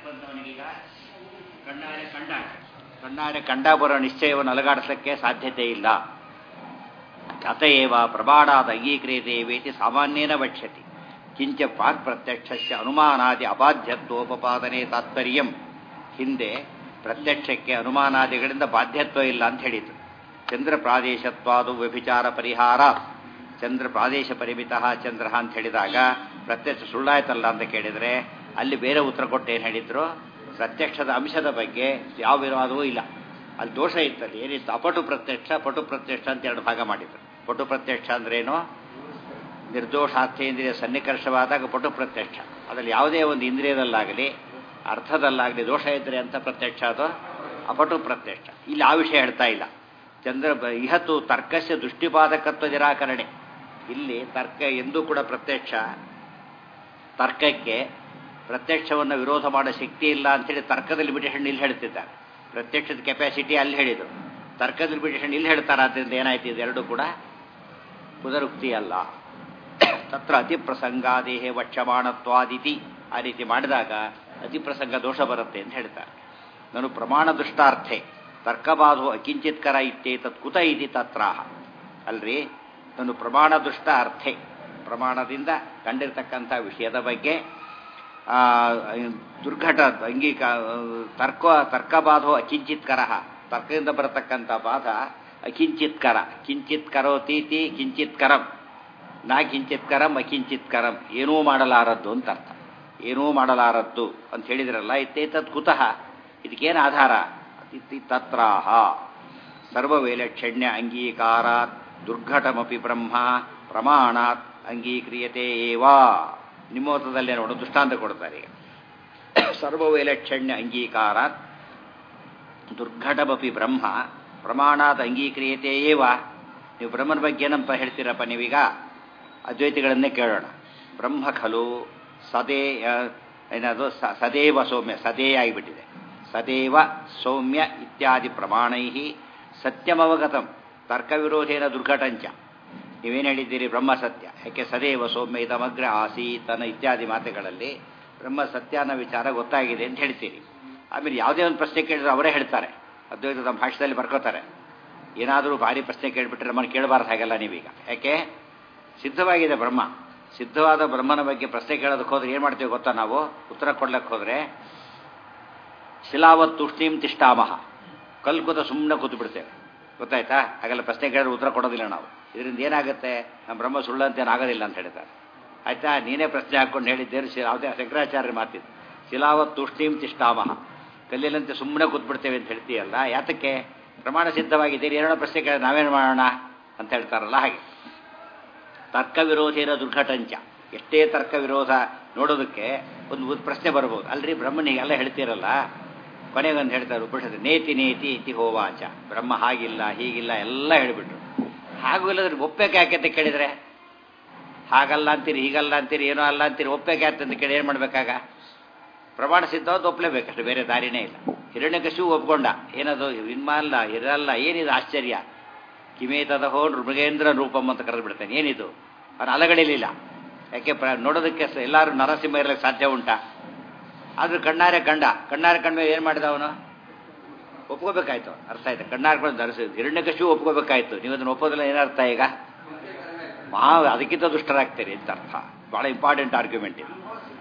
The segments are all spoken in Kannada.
ಕೊಟ್ಟಂತವನಿಗೀಗ ಕಣ್ಣಾರೆ ಕಂಡ ಕಣ್ಣಾರೆ ಕಂಡ ಬರೋ ನಿಶ್ಚಯವನ್ನು ಅಲಗಾಡಿಸಲಿಕ್ಕೆ ಸಾಧ್ಯತೆ ಇಲ್ಲ ಅತಏವ ಪ್ರಮಾಣಾದ ಅಂಗೀಕ್ರಿಯತೆ ವೇತಿ ಸಾಮಾನ್ಯೇನ ವಕ್ಷ್ಯತಿ ಕಿಂಚ ಪ್ರಾಕ್ ಪ್ರತ್ಯಕ್ಷಸ್ಯ ಅನುಮಾನಾದಿ ಅಬಾಧ್ಯತ್ವೋಪಪಾದನೆ ತಾತ್ಪರ್ಯಂ ಹಿಂದೆ ಪ್ರತ್ಯಕ್ಷಕ್ಕೆ ಅನುಮಾನಾದಿಗಳಿಂದ ಬಾಧ್ಯತ್ವ ಇಲ್ಲ ಅಂತ ಹೇಳಿತು ಚಂದ್ರ ಪ್ರಾದೇಶತ್ವಾದು ವ್ಯಭಿಚಾರ ಪರಿಹಾರ ಚಂದ್ರ ಪ್ರಾದೇಶ ಪರಿಮಿತ ಚಂದ್ರ ಅಂತ ಹೇಳಿದಾಗ ಪ್ರತ್ಯಕ್ಷ ಸುಳ್ಳಾಯ್ತಲ್ಲ ಅಂತ ಕೇಳಿದರೆ ಅಲ್ಲಿ ಬೇರೆ ಉತ್ತರ ಕೊಟ್ಟು ಏನು ಹೇಳಿದ್ರು ಪ್ರತ್ಯಕ್ಷದ ಅಂಶದ ಬಗ್ಗೆ ಯಾವ ವಿರೋಧವೂ ಇಲ್ಲ ಅಲ್ಲಿ ದೋಷ ಇತ್ತಲ್ಲಿ ಏನಿತ್ತು ಅಪಟು ಪ್ರತ್ಯಕ್ಷ ಪಟು ಪ್ರತ್ಯಕ್ಷ ಅಂತ ಎರಡು ಭಾಗ ಮಾಡಿದ್ರು ಪಟು ಪ್ರತ್ಯಕ್ಷ ಅಂದ್ರೇನು ನಿರ್ದೋಷಾರ್ಥೇಂದ್ರಿಯ ಸನ್ನಿಕರ್ಷವಾದಾಗ ಪಟು ಪ್ರತ್ಯಕ್ಷ ಅದರಲ್ಲಿ ಯಾವುದೇ ಒಂದು ಇಂದ್ರಿಯದಲ್ಲಾಗಲಿ ಅರ್ಥದಲ್ಲಾಗಲಿ ದೋಷ ಇದ್ದರೆ ಅಂತ ಪ್ರತ್ಯಕ್ಷ ಅದು ಅಪಟು ಪ್ರತ್ಯಕ್ಷ ಇಲ್ಲಿ ಆ ವಿಷಯ ಹೇಳ್ತಾ ಇಲ್ಲ ಚಂದ್ರ ಇಹತ್ತು ತರ್ಕಸ್ಯ ದೃಷ್ಟಿಪಾದಕತ್ವ ನಿರಾಕರಣೆ ಇಲ್ಲಿ ತರ್ಕ ಎಂದೂ ಕೂಡ ಪ್ರತ್ಯಕ್ಷ ತರ್ಕಕ್ಕೆ ಪ್ರತ್ಯಕ್ಷವನ್ನು ವಿರೋಧ ಮಾಡೋ ಶಕ್ತಿ ಇಲ್ಲ ಅಂತೇಳಿ ತರ್ಕದ ಲಿಮಿಟೇಷನ್ ಇಲ್ಲಿ ಹೇಳ್ತಿದ್ದಾರೆ ಪ್ರತ್ಯಕ್ಷದ ಕೆಪಾಸಿಟಿ ಅಲ್ಲಿ ಹೇಳಿದರು ತರ್ಕದ ಲಿಮಿಟೇಷನ್ ಇಲ್ಲಿ ಹೇಳ್ತಾರೆ ಆದ್ದರಿಂದ ಏನಾಯ್ತು ಇದೆರಡೂ ಕೂಡ ಪುನರುಕ್ತಿ ಅಲ್ಲ ತತ್ರ ಅತಿಪ್ರಸಂಗಾದೇಹೇ ವಕ್ಷಮಾಣತ್ವಾದಿತಿ ಆ ರೀತಿ ಮಾಡಿದಾಗ ಅತಿಪ್ರಸಂಗ ದೋಷ ಬರುತ್ತೆ ಅಂತ ಹೇಳ್ತಾರೆ ನಾನು ಪ್ರಮಾಣ ದುಷ್ಟಾರ್ಥೆ ತರ್ಕಬಾಧು ಅಕಿಂಚಿತ್ಕರ ಇತ್ತೇತತ್ ಕುತ ಇತಿ ತತ್ರಾಹ ಅಲ್ರಿ ನಾನು ಪ್ರಮಾಣ ದುಷ್ಟ ಅರ್ಥೆ ಪ್ರಮಾಣದಿಂದ ಕಂಡಿರ್ತಕ್ಕಂಥ ವಿಷಯದ ಬಗ್ಗೆ ದುರ್ಘಟ ಅಂಗೀಕ ತರ್ಕ ತರ್ಕಬಾಧೋ ಅಕಿಂಚಿತ್ಕರ ತರ್ಕದಿಂದ ಬರತಕ್ಕಂಥ ಬಾಧ ಅಕಿಂಚಿತ್ಕರ ಕಿಂಚಿತ್ ಕರೋತೀತಿ ಕಿಂಚಿತ್ಕರಂ ನಾ ಕಿಂಚಿತ್ಕರಂ ಅಕಿಂಚಿತ್ಕರಂ ಏನೂ ಮಾಡಲಾರದ್ದು ಅಂತ ಅರ್ಥ ಏನೂ ಮಾಡಲಾರದ್ದು ಅಂತ ಹೇಳಿದ್ರಲ್ಲ ಇತ್ತೇತತ್ ಕುತಃ ಇದಕ್ಕೇನು ಆಧಾರ ತತ್ರಾಹ ಸರ್ವವೈಲಕ್ಷಣ್ಯ ಅಂಗೀಕಾರಾತ್ ದುರ್ಘಟಮಪಿ ಬ್ರಹ್ಮ ಪ್ರಮಾಣಾತ್ ಅಂಗೀಕ್ರಿಯತೆ ಏವಾ ನಿಮ್ಮೋತದಲ್ಲೇ ನೋಡು ದೃಷ್ಟಾಂತ ಕೊಡ್ತಾರೆ ಈಗ ಸರ್ವವೈಲಕ್ಷಣ್ಯ ಅಂಗೀಕಾರಾತ್ ದುರ್ಘಟಮಪಿ ಬ್ರಹ್ಮ ಪ್ರಮಾಣಾತ್ ಅಂಗೀಕ್ರಿಯತೆ ಏವ ನೀವು ಬ್ರಹ್ಮನ ಬಗ್ಗೆ ಏನಂತ ಹೇಳ್ತೀರಪ್ಪ ನೀವೀಗ ಅದ್ವೈತಿಗಳನ್ನೇ ಕೇಳೋಣ ಬ್ರಹ್ಮ ಖಲು ಸದೇ ಏನದು ಸದೇವ ಸೌಮ್ಯ ಸದೇ ಆಗಿಬಿಟ್ಟಿದೆ ಸದೇವ ಸೌಮ್ಯ ಇತ್ಯಾದಿ ಪ್ರಮಾಣೈ ಸತ್ಯಮವಗತಂ ತರ್ಕವಿರೋಧೇನ ದುರ್ಘಟಂಚ ನೀವೇನು ಹೇಳಿದ್ದೀರಿ ಬ್ರಹ್ಮ ಸತ್ಯ ಯಾಕೆ ಸದೇವ ಸೌಮ್ಯ ಇದಮಗ್ರ ಆಸೀತನ ಇತ್ಯಾದಿ ಮಾತುಗಳಲ್ಲಿ ಬ್ರಹ್ಮ ಸತ್ಯ ಅನ್ನೋ ವಿಚಾರ ಗೊತ್ತಾಗಿದೆ ಅಂತ ಹೇಳ್ತೀರಿ ಆಮೇಲೆ ಯಾವುದೇ ಒಂದು ಪ್ರಶ್ನೆ ಕೇಳಿದ್ರೆ ಅವರೇ ಹೇಳ್ತಾರೆ ಅದ್ವೈತ ನಮ್ಮ ಭಾಷೆಯಲ್ಲಿ ಬರ್ಕೋತಾರೆ ಏನಾದರೂ ಭಾರಿ ಪ್ರಶ್ನೆ ಕೇಳಿಬಿಟ್ರೆ ನಮ್ಮನ್ನು ಕೇಳಬಾರ್ದು ಹಾಗೆಲ್ಲ ನೀವೀಗ ಯಾಕೆ ಸಿದ್ಧವಾಗಿದೆ ಬ್ರಹ್ಮ ಸಿದ್ಧವಾದ ಬ್ರಹ್ಮನ ಬಗ್ಗೆ ಪ್ರಶ್ನೆ ಕೇಳೋದಕ್ಕೆ ಹೋದ್ರೆ ಏನು ಮಾಡ್ತೀವಿ ಗೊತ್ತಾ ನಾವು ಉತ್ತರ ಕೊಡ್ಲಕ್ಕೆ ಹೋದರೆ ಶಿಲಾವತ್ ತುಷ್ಣೀಂ ತಿಷ್ಟಾಮಹ ಕಲ್ಲು ಕೂತ ಸುಮ್ಮನೆ ಕೂತು ಬಿಡ್ತೇವೆ ಗೊತ್ತಾಯ್ತಾ ಹಾಗೆಲ್ಲ ಪ್ರಶ್ನೆ ಕೇಳಿದ್ರೆ ಉತ್ತರ ಕೊಡೋದಿಲ್ಲ ನಾವು ಇದರಿಂದ ಏನಾಗುತ್ತೆ ನಮ್ಮ ಬ್ರಹ್ಮ ಸುಳ್ಳು ಅಂತ ಏನಾಗೋದಿಲ್ಲ ಅಂತ ಹೇಳ್ತಾರೆ ಆಯ್ತಾ ನೀನೇ ಪ್ರಶ್ನೆ ಹಾಕ್ಕೊಂಡು ಹೇಳಿದ್ದೇನು ಯಾವುದೇ ಶಂಕರಾಚಾರ್ಯ ಮಾತಿದ್ದು ಶಿಲಾವತ್ ತುಷ್ಣೀಂ ತಿಷ್ಟಾಮಹ ಕಲ್ಲಿನಂತೆ ಸುಮ್ಮನೆ ಕೂತ್ಬಿಡ್ತೇವೆ ಅಂತ ಹೇಳ್ತೀಯಲ್ಲ ಯಾತಕ್ಕೆ ಪ್ರಮಾಣ ಸಿದ್ಧವಾಗಿದ್ದೀರಿ ಏನೋ ಪ್ರಶ್ನೆ ಕೇಳಿದ್ರೆ ನಾವೇನು ಮಾಡೋಣ ಅಂತ ಹೇಳ್ತಾರಲ್ಲ ಹಾಗೆ ತರ್ಕ ವಿರೋಧೇನ ದುರ್ಘಟಂಚ ಎಷ್ಟೇ ತರ್ಕ ವಿರೋಧ ನೋಡೋದಕ್ಕೆ ಒಂದು ಪ್ರಶ್ನೆ ಬರ್ಬೋದು ಅಲ್ರಿ ಬ್ರಹ್ಮನಿಗೆಲ್ಲ ಹೇಳ್ತೀರಲ್ಲ ಕೊನೆಗೊಂದು ಹೇಳ್ತಾರೆ ಉಪನಿಷತ್ತು ನೇತಿ ನೇತಿ ಇತಿ ಹೋವಾಚ ಬ್ರಹ್ಮ ಹಾಗಿಲ್ಲ ಹೀಗಿಲ್ಲ ಎಲ್ಲ ಹೇಳಿಬಿಟ್ರು ಹಾಗೂ ಇಲ್ಲದ್ರೆ ಒಪ್ಪೇಕೆ ಯಾಕೆ ಅಂತ ಕೇಳಿದರೆ ಹಾಗಲ್ಲ ಅಂತೀರಿ ಹೀಗಲ್ಲ ಅಂತೀರಿ ಏನೋ ಅಲ್ಲ ಅಂತೀರಿ ಒಪ್ಪೇಕೆ ಯಾಕೆ ಅಂತ ಕೇಳಿ ಏನು ಮಾಡಬೇಕಾಗ ಪ್ರಮಾಣ ಸಿದ್ಧವಾದ ಒಪ್ಪಲೇಬೇಕಷ್ಟು ಬೇರೆ ದಾರಿನೇ ಇಲ್ಲ ಹಿರಣ್ಯಕಶು ಒಪ್ಕೊಂಡ ಏನದು ಇನ್ಮಲ್ಲ ಇರಲ್ಲ ಏನಿದು ಆಶ್ಚರ್ಯ ಕಿಮೇತದ ಹೋ ಮೃಗೇಂದ್ರ ರೂಪಂ ಅಂತ ಕರೆದು ಬಿಡ್ತಾನೆ ಏನಿದು ಅವನು ಅಲಗಳಿಲಿಲ್ಲ ಯಾಕೆ ಪ್ರ ನೋಡೋದಕ್ಕೆ ಎಲ್ಲರೂ ನರಸಿಂಹ ಇರಲಿಕ್ಕೆ ಸಾಧ್ಯ ಉಂಟಾ ಆದ್ರೂ ಕಣ್ಣಾರೆ ಕಂಡ ಕಣ್ಣಾರೆ ಕಂಡ್ಮೇಲೆ ಏನು ಮಾಡಿದ ಅವನು ಒಪ್ಕೋಬೇಕಾಯ್ತು ಅರ್ಥ ಆಯ್ತು ಕಣ್ಣಾರೆ ಕಂಡು ನರಸಿ ಹಿರಣ್ಯಕಶು ಒಪ್ಕೋಬೇಕಾಯ್ತು ನೀವು ಅದನ್ನು ಒಪ್ಪೋದಿಲ್ಲ ಏನರ್ಥ ಈಗ ಮಹಾ ಅದಕ್ಕಿಂತ ದುಷ್ಟರಾಗ್ತೀರಿ ಅಂತ ಅರ್ಥ ಭಾಳ ಇಂಪಾರ್ಟೆಂಟ್ ಆರ್ಗ್ಯುಮೆಂಟ್ ಇದು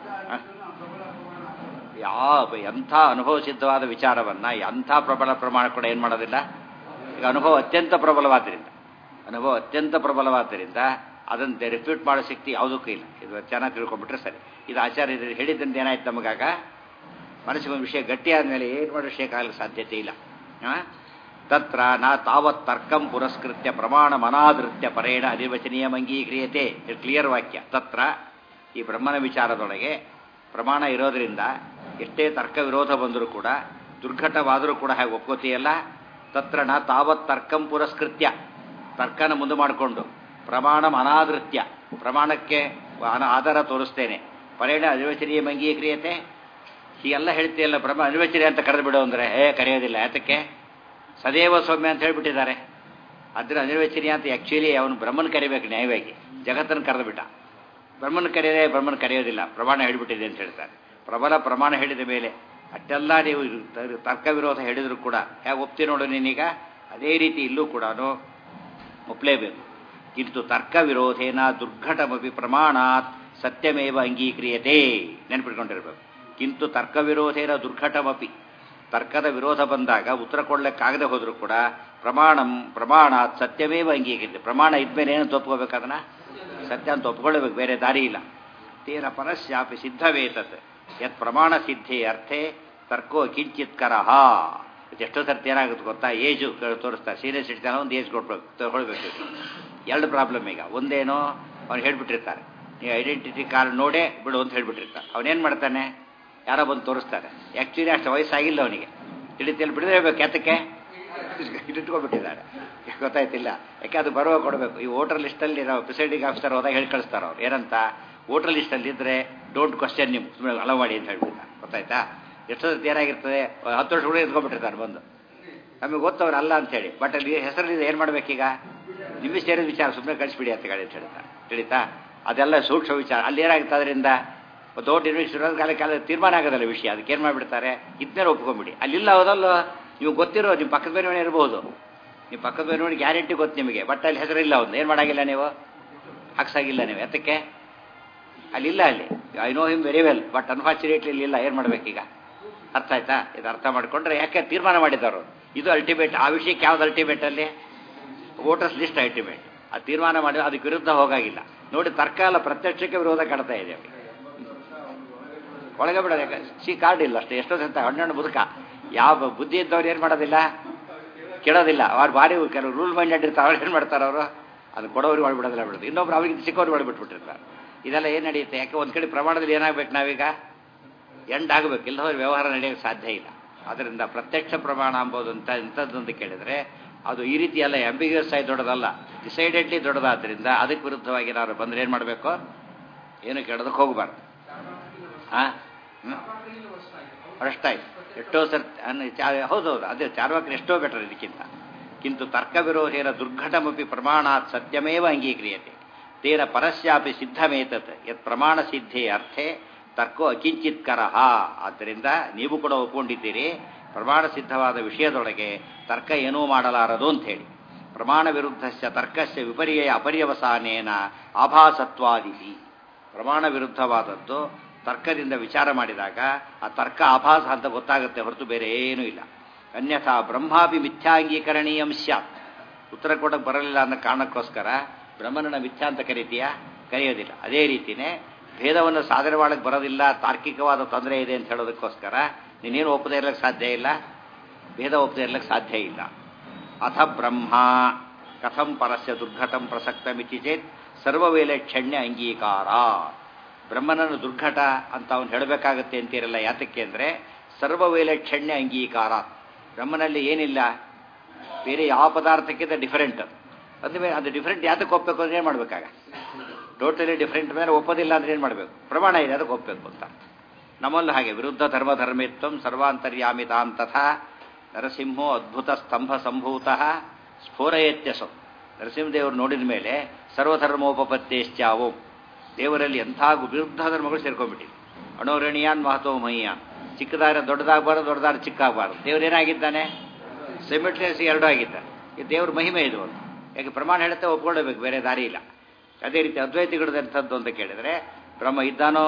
ಯಾವ ಎಂಥ ಅನುಭವ ಸಿದ್ಧವಾದ ವಿಚಾರವನ್ನ ಎಂಥ ಪ್ರಬಲ ಪ್ರಮಾಣ ಕೂಡ ಏನು ಮಾಡೋದಿಲ್ಲ ಈಗ ಅನುಭವ ಅತ್ಯಂತ ಪ್ರಬಲವಾದ್ದರಿಂದ ಅನುಭವ ಅತ್ಯಂತ ಪ್ರಬಲವಾದ್ದರಿಂದ ಅದನ್ನು ರಿಪೀಟ್ ಮಾಡೋ ಶಕ್ತಿ ಯಾವುದಕ್ಕೂ ಇಲ್ಲ ಇದು ಚೆನ್ನಾಗಿ ತಿಳ್ಕೊಂಡ್ಬಿಟ್ರೆ ಸರಿ ಇದು ಆಚಾರ್ಯ ಹೇಳಿದ್ದಂತ ಏನಾಯ್ತು ನಮಗಾಗ ಮನಸ್ಸಿಗೆ ಒಂದು ವಿಷಯ ಗಟ್ಟಿ ಆದಮೇಲೆ ಏನು ಮಾಡೋ ವಿಷಯ ಆಗಲಿಕ್ಕೆ ಸಾಧ್ಯತೆ ಇಲ್ಲ ತತ್ರ ನಾ ತಾವತ್ ತರ್ಕಂ ಪುರಸ್ಕೃತ್ಯ ಪ್ರಮಾಣ ಮನಾದೃತ್ಯ ಪರೇಣ ಅನಿರ್ವಚನೀಯ ಅಂಗೀಕ್ರಿಯತೆ ಕ್ಲಿಯರ್ ವಾಕ್ಯ ತತ್ರ ಈ ಬ್ರಹ್ಮನ ವಿಚಾರದೊಳಗೆ ಪ್ರಮಾಣ ಇರೋದ್ರಿಂದ ಎಷ್ಟೇ ತರ್ಕ ವಿರೋಧ ಬಂದರೂ ಕೂಡ ದುರ್ಘಟವಾದರೂ ಕೂಡ ಹಾಗೆ ಒಪ್ಕೋತೀಯಲ್ಲ ತತ್ರ ನಾ ತಾವತ್ ತರ್ಕಂ ಪುರಸ್ಕೃತ್ಯ ತರ್ಕನ ಮುಂದೆ ಮಾಡಿಕೊಂಡು ಪ್ರಮಾಣ ಅನಾದೃತ್ಯ ಪ್ರಮಾಣಕ್ಕೆ ಆಧಾರ ತೋರಿಸ್ತೇನೆ ಪರೇಣ ಅನಿರ್ವಚನೀಯ ಅಂಗೀಕ್ರಿಯತೆ ಹೀಗೆಲ್ಲ ಹೇಳ್ತೀಯಲ್ಲ ಬ್ರಹ್ಮ ಅನಿರ್ವಚನೀಯ ಅಂತ ಕರೆದು ಬಿಡು ಅಂದರೆ ಏ ಕರೆಯೋದಿಲ್ಲ ಯಾತಕ್ಕೆ ಸದೇವ ಸೌಮ್ಯ ಅಂತ ಹೇಳ್ಬಿಟ್ಟಿದ್ದಾರೆ ಅದ್ರ ಅನಿರ್ವಚನೀಯ ಅಂತ ಆ್ಯಕ್ಚುಲಿ ಅವನು ಬ್ರಹ್ಮನ ಕರಿಬೇಕು ನ್ಯಾಯವಾಗಿ ಜಗತ್ತನ್ನು ಕರೆದು ಬಿಟ್ಟ ಬ್ರಹ್ಮನ ಕರೆಯದೆ ಬ್ರಹ್ಮನ ಕರೆಯೋದಿಲ್ಲ ಪ್ರಮಾಣ ಹೇಳಿಬಿಟ್ಟಿದೆ ಅಂತ ಹೇಳ್ತಾರೆ ಪ್ರಬಲ ಪ್ರಮಾಣ ಹೇಳಿದ ಮೇಲೆ ಅಷ್ಟೆಲ್ಲ ನೀವು ತ- ತರ್ಕ ವಿರೋಧ ಹೇಳಿದ್ರು ಕೂಡ ಹೇಗೆ ಒಪ್ತಿ ನೋಡು ನೀನೀಗ ಅದೇ ರೀತಿ ಇಲ್ಲೂ ಕೂಡ ಒಪ್ಪಲೇಬೇಕು ಕಿಂತು ತರ್ಕ ವಿರೋಧೇನ ದುರ್ಘಟಮಪಿ ಪ್ರಮಾಣಾತ್ ಸತ್ಯಮೇವ ಅಂಗೀಕ್ರಿಯತೆ ನೆನ್ಪಿಟ್ಕೊಂಡಿರ್ಬೇಕು ಕಿಂತು ತರ್ಕ ವಿರೋಧೇನ ದುರ್ಘಟಮಪಿ ತರ್ಕದ ವಿರೋಧ ಬಂದಾಗ ಉತ್ತರ ಕೊಡ್ಲಿಕ್ಕಾಗದೆ ಹೋದ್ರು ಕೂಡ ಪ್ರಮಾಣಂ ಪ್ರಮಾಣಾತ್ ಸತ್ಯಮೇವ ಅಂಗೀಕರಿಸಿದೆ ಪ್ರಮಾಣ ಇದ್ಮೇಲೆ ಏನು ಒಪ್ಕೋಬೇಕು ಅದನ್ನ ಸತ್ಯ ಅಂತ ಒಪ್ಕೊಳ್ಬೇಕು ಬೇರೆ ದಾರಿ ಇಲ್ಲ ತೇನ ಪರಸ್ಯಾಪಿ ಸಿದ್ಧವೇತತ್ ಯತ್ ಪ್ರಮಾಣ ಸಿದ್ಧಿ ಅರ್ಥೆ ತರ್ಕೋ ಕಿಂಚಿತ್ಕರಹ ಇದು ಎಷ್ಟೋ ಸರ್ತಿ ಏನಾಗುತ್ತೆ ಗೊತ್ತಾ ಏಜು ತೋರಿಸ್ತಾರೆ ಸೀನಿಯರ್ ಸಿಟಿಜನ್ ಒಂದು ಏಜ್ ಕೊಡ್ಬೇಕು ತಗೊಳ್ಬೇಕು ಇವ್ರಿಗೆ. ಎರಡು ಪ್ರಾಬ್ಲಮ್ ಈಗ ಒಂದೇನೋ ಅವ್ನು ಹೇಳ್ಬಿಟ್ಟಿರ್ತಾರೆ ನೀವು ಐಡೆಂಟಿಟಿ ಕಾರ್ಡ್ ನೋಡೇ ಬಿಡು ಅಂತ ಹೇಳ್ಬಿಟ್ಟಿರ್ತಾರೆ ಅವನೇನು ಮಾಡ್ತಾನೆ ಯಾರೋ ಬಂದು ತೋರಿಸ್ತಾರೆ ಆ್ಯಕ್ಚುಲಿ ಅಷ್ಟು ವಯಸ್ಸಾಗಿಲ್ಲ ಅವನಿಗೆ ತಿಳಿತಿಯಲ್ಲಿ ಬಿಡದೇ ಬೇಕು ಯಾತಕ್ಕೆ ಇಟ್ಕೊಬಿಟ್ಟಿದ್ದಾರೆ ಗೊತ್ತಾಯ್ತಿಲ್ಲ ಯಾಕೆ ಅದು ಬರುವ ಕೊಡಬೇಕು ಈ ವೋಟರ್ ಲಿಸ್ಟಲ್ಲಿ ನಾವು ಪ್ರಿಸೈಡಿಂಗ್ ಆಫೀಸರ್ ಹೋದಾಗ ಹೇಳಿ ಕಳಿಸ್ತಾರೆ ಅವ್ರು ಏನಂತ ವೋಟರ್ ಲಿಸ್ಟಲ್ಲಿ ಇದ್ದರೆ ಡೋಂಟ್ ಕ್ವಶನ್ ನೀವು ಸುಮ್ಮನೆ ಅಲೋ ಮಾಡಿ ಅಂತ ಹೇಳ್ಬಿಡ್ತಾರೆ ಗೊತ್ತಾಯ್ತಾ ಎಷ್ಟೋ ಸರ್ತಿ ಏನಾಗಿರ್ತದೆ ಒಂದ್ ಹತ್ತು ವರ್ಷ ಹುಡುಗ ಎತ್ಕೊಂಡ್ಬಿಟ್ಟಿರ್ತಾರೆ ಬಂದು ನಮಗೆ ಗೊತ್ತವ್ರು ಅಲ್ಲ ಅಂತೇಳಿ ಬಟ್ ಅಲ್ಲಿ ಹೆಸರಲ್ಲಿ ಏನು ಮಾಡ್ಬೇಕೀಗ ನಿಮಗೆ ಸೇರಿದ ವಿಚಾರ ಸುಮ್ಮನೆ ಕಳಿಸ್ಬಿಡಿ ಅಂತ ಹೇಳಿ ಅಂತ ಹೇಳ್ತಾರೆ ತಿಳಿತಾ ಅದೆಲ್ಲ ಸೂಕ್ಷ್ಮ ವಿಚಾರ ಅಲ್ಲಿ ಏನಾಗುತ್ತೆ ಅದರಿಂದ ದೊಡ್ಡ ಇನ್ವೆಸ್ಟಿರೋದು ಕಾಲ ಕಾಲ ತೀರ್ಮಾನ ಆಗೋದಲ್ಲ ವಿಷಯ ಅದಕ್ಕೆ ಏನು ಮಾಡಿಬಿಡ್ತಾರೆ ಇದನ್ನೇ ಒಪ್ಕೊಂಬಿಡಿ ಅಲ್ಲಿಲ್ಲ ಹೋದಲ್ಲ ನೀವು ಗೊತ್ತಿರೋ ನಿಮ್ಮ ಪಕ್ಕದ ಬೇರೆ ಇರ್ಬೋದು ನಿಮ್ಮ ಪಕ್ಕದ ಬೇರೆ ಗ್ಯಾರಂಟಿ ಗೊತ್ತು ನಿಮಗೆ ಬಟ್ ಅಲ್ಲಿ ಹೆಸರಿಲ್ಲ ಒಂದು ಏನು ಮಾಡಾಗಿಲ್ಲ ನೀವು ಹಾಕ್ಸಾಗಿಲ್ಲ ನೀವು ಎತ್ತಕ್ಕೆ ಅಲ್ಲಿಲ್ಲ ಅಲ್ಲಿ I know him very well but unfortunately ಇಲ್ಲಿ ಇಲ್ಲ ಏನು ಮಾಡ್ಬೇಕೀಗ ಅರ್ಥ ಆಯ್ತಾ ಇದು ಅರ್ಥ ಮಾಡ್ಕೊಂಡ್ರೆ ಯಾಕೆ ತೀರ್ಮಾನ ಮಾಡಿದವರು ಇದು ಅಲ್ಟಿಮೇಟ್ ಆ ವಿಷಯಕ್ಕೆ ಯಾವ್ದು ಅಲ್ಟಿಮೇಟ್ ಅಲ್ಲಿ ವೋಟರ್ಸ್ ಲಿಸ್ಟ್ ಅಲ್ಟಿಮೇಟ್ ಆ ತೀರ್ಮಾನ ಮಾಡಿ ಅದಕ್ಕೆ ವಿರುದ್ಧ ಹೋಗಾಗಿಲ್ಲ ನೋಡಿ ತರ್ಕ ಎಲ್ಲ ಪ್ರತ್ಯಕ್ಷಕ್ಕೆ ವಿರೋಧ ಕಾಡ್ತಾ ಇದೆ ಅವ್ರಿಗೆ. ಒಳಗೆ ಬಿಡೋದು ಯಾಕೆ ಸಿ ಕಾರ್ಡ್ ಇಲ್ಲ ಅಷ್ಟೇ ಎಷ್ಟೋ ಅಂತ ಹಣ್ಣು ಬದುಕ ಯಾವ ಬುದ್ಧಿ ಇದ್ದವ್ರು ಏನು ಮಾಡೋದಿಲ್ಲ ಕೇಳೋದಿಲ್ಲ ಅವ್ರು ಭಾರಿ ಕೆಲವು ರೂಲ್ ಮೈಂಡೆಡ್ ಇರ್ತಾರೆ ಅವ್ರು ಏನು ಮಾಡ್ತಾರೆ ಅವರು ಅದು ಕೊಡೋರಿಗೆ ಮಾಡ್ಬಿಡೋದಿಲ್ಲ ಬಿಡೋದು ಇನ್ನೊಬ್ರು ಅವ್ರಿಗೆ ಚಿಕ್ಕವ್ರು ಮಾಡ್ಬಿಟ್ಬಿಟ್ಟಿರ್ತಾರೆ ಇದೆಲ್ಲ ಏನು ನಡೆಯುತ್ತೆ ಯಾಕೆ ಒಂದು ಕಡೆ ಪ್ರಮಾಣದಲ್ಲಿ ಏನಾಗಬೇಕು ನಾವೀಗ ಎಂಡ್ ಆಗಬೇಕು ಇಲ್ಲ ಹೋದ್ರೆ ವ್ಯವಹಾರ ನಡೆಯೋಕ್ಕೆ ಸಾಧ್ಯ ಇಲ್ಲ ಅದರಿಂದ ಪ್ರತ್ಯಕ್ಷ ಪ್ರಮಾಣ ಅಂಬೋದು ಅಂತ ಇಂಥದ್ದು ಅಂತ ಕೇಳಿದರೆ ಅದು ಈ ರೀತಿ ಎಲ್ಲ ಎಂಬಿಗ್ಯೂಸ್ ಆಗಿ ದೊಡ್ಡದಲ್ಲ ಡಿಸೈಡೆಡ್ಲಿ ದೊಡ್ಡದಾದ್ರಿಂದ ಅದಕ್ಕೆ ವಿರುದ್ಧವಾಗಿ ನಾವು ಬಂದ್ರೆ ಏನು ಮಾಡಬೇಕು ಏನು ಕೇಳೋದಕ್ಕೆ ಹೋಗಬಾರ್ದು ಹಾಂ ಅಷ್ಟಾಯ್ತು ಎಷ್ಟೋ ಸರ್ ಹೌದೌದು ಅದೇ ಚಾರ್ವಾಕರು ಎಷ್ಟೋ ಬೆಟರ್ ಇದಕ್ಕಿಂತ ಕಿಂತು ತರ್ಕ ವಿರೋಧೇನ ದುರ್ಘಟಮಪಿ ಪ್ರಮಾಣಾತ್ ಸತ್ಯಮೇವ ಅಂಗೀಕ್ರಿಯತೆ ತೇನ ಪರಸ್ಯಾಪಿ ಸಿದ್ಧಮೇತತ್ ಯತ್ ಪ್ರಮಾಣ ಸಿದ್ಧೇ ಅರ್ಥೆ ತರ್ಕೋ ಅಕಿಂಚಿತ್ಕರಹ ಆದ್ದರಿಂದ ನೀವು ಕೂಡ ಒಪ್ಕೊಂಡಿದ್ದೀರಿ ಪ್ರಮಾಣ ಸಿದ್ಧವಾದ ವಿಷಯದೊಳಗೆ ತರ್ಕ ಏನೂ ಮಾಡಲಾರದು ಅಂತ ಹೇಳಿ ಪ್ರಮಾಣ ವಿರುದ್ಧಸ್ಯ ತರ್ಕಸ್ಯ ವಿಪರ್ಯಯ ಅಪರ್ಯವಸಾನೇನ ಆಭಾಸತ್ವಾದಿತಿ ಪ್ರಮಾಣ ವಿರುದ್ಧವಾದದ್ದು ತರ್ಕದಿಂದ ವಿಚಾರ ಮಾಡಿದಾಗ ಆ ತರ್ಕ ಆಭಾಸ ಅಂತ ಗೊತ್ತಾಗುತ್ತೆ ಹೊರತು ಬೇರೆ ಏನೂ ಇಲ್ಲ ಅನ್ಯಥಾ ಬ್ರಹ್ಮಾಪಿ ಮಿಥ್ಯಾಂಗೀಕರಣೀಯಂ ಸ್ಯಾತ್ ಉತ್ತರ ಕೊಡಕ್ಕೆ ಬರಲಿಲ್ಲ ಅನ್ನೋ ಕಾರಣಕ್ಕೋಸ್ಕರ ಬ್ರಹ್ಮನನ್ನ ಮಿಥ್ಯಾ ಅಂತ ಕರಿತೀಯಾ ಕರೆಯೋದಿಲ್ಲ ಅದೇ ರೀತಿಯೇ ಭೇದವನ್ನು ಸಾಧನೆ ಮಾಡಕ್ಕೆ ಬರೋದಿಲ್ಲ ತಾರ್ಕಿಕವಾದ ತೊಂದರೆ ಇದೆ ಅಂತ ಹೇಳೋದಕ್ಕೋಸ್ಕರ ನೀನೇನು ಒಪ್ಪದೇ ಇರಲಿಕ್ಕೆ ಸಾಧ್ಯ ಇಲ್ಲ ಭೇದ ಒಪ್ಪದೇ ಇರಲಿಕ್ಕೆ ಸಾಧ್ಯ ಇಲ್ಲ ಅಥ ಬ್ರಹ್ಮ ಕಥಂ ಪರಸ್ಯ ದುರ್ಘಟಂ ಪ್ರಸಕ್ತಮಿತಿ ಚೇತ್ ಸರ್ವವೇಲಕ್ಷಣ್ಯ ಅಂಗೀಕಾರ ಬ್ರಹ್ಮನನ್ನು ದುರ್ಘಟ ಅಂತ ಅವನು ಹೇಳಬೇಕಾಗತ್ತೆ ಅಂತೀರಲ್ಲ ಯಾತಕ್ಕೆ ಅಂದರೆ ಸರ್ವವೇಲಕ್ಷಣ್ಯ ಅಂಗೀಕಾರ ಬ್ರಹ್ಮನಲ್ಲಿ ಏನಿಲ್ಲ ಬೇರೆ ಯಾವ ಪದಾರ್ಥಕ್ಕಿಂತ ಡಿಫರೆಂಟ್ ಅಂದಮೇಲೆ ಅದು ಡಿಫರೆಂಟ್ ಯಾತಕ್ಕೆ ಒಪ್ಪಬೇಕು ಅಂದ್ರೆ ಏನು ಮಾಡಬೇಕಾಗ ಟೋಟಲಿ ಡಿಫರೆಂಟ್ ಮೇಲೆ ಒಪ್ಪೋದಿಲ್ಲ ಅಂದ್ರೆ ಏನು ಮಾಡಬೇಕು ಪ್ರಮಾಣ ಇದೆ ಅದಕ್ಕೆ ಒಪ್ಪಬೇಕು ಅಂತ ನಮ್ಮಲ್ಲೂ ಹಾಗೆ ವಿರುದ್ಧ ಧರ್ಮ ಧರ್ಮಿತ್ವಂ ಸರ್ವಾಂತರ್ಯಾಮಿತಾಂ ತಥಾ ನರಸಿಂಹೋ ಅದ್ಭುತ ಸ್ತಂಭ ಸಂಭೂತಃ ಸ್ಫೋರಯತ್ಯಸೋ ನರಸಿಂಹದೇವರು ನೋಡಿದ ಮೇಲೆ ಸರ್ವಧರ್ಮೋಪಪತ್ತೇಶ್ಚಾವೋ ದೇವರಲ್ಲಿ ಎಂಥ ವಿರುದ್ಧ ಧರ್ಮಗಳು ಸೇರ್ಕೊಂಡ್ಬಿಟ್ಟಿವೆ ಅಣೋರಣೀಯಾನ್ ಮಹತೋ ಮಹಿಯಾನ್ ಚಿಕ್ಕದಾರ ದೊಡ್ಡದಾಗಬಾರ್ದು ದೊಡ್ಡದಾರ ಚಿಕ್ಕಾಗಬಾರ್ದು ದೇವ್ರು ಏನಾಗಿದ್ದಾನೆ ಸೆಮಿಟ್ರಿಯಸ್ ಎರಡೂ ಆಗಿದ್ದಾನೆ ಇದು ದೇವ್ರ ಮಹಿಮೆ ಇದು ಒಂದು ಯಾಕೆ ಪ್ರಮಾಣ ಹೇಳುತ್ತೆ ಒಪ್ಕೊಳ್ಳಬೇಕು ಬೇರೆ ದಾರಿ ಇಲ್ಲ ಅದೇ ರೀತಿ ಅದ್ವೈತಿಗಳದಂಥದ್ದು ಅಂತ ಕೇಳಿದರೆ ಬ್ರಹ್ಮ ಇದ್ದಾನೋ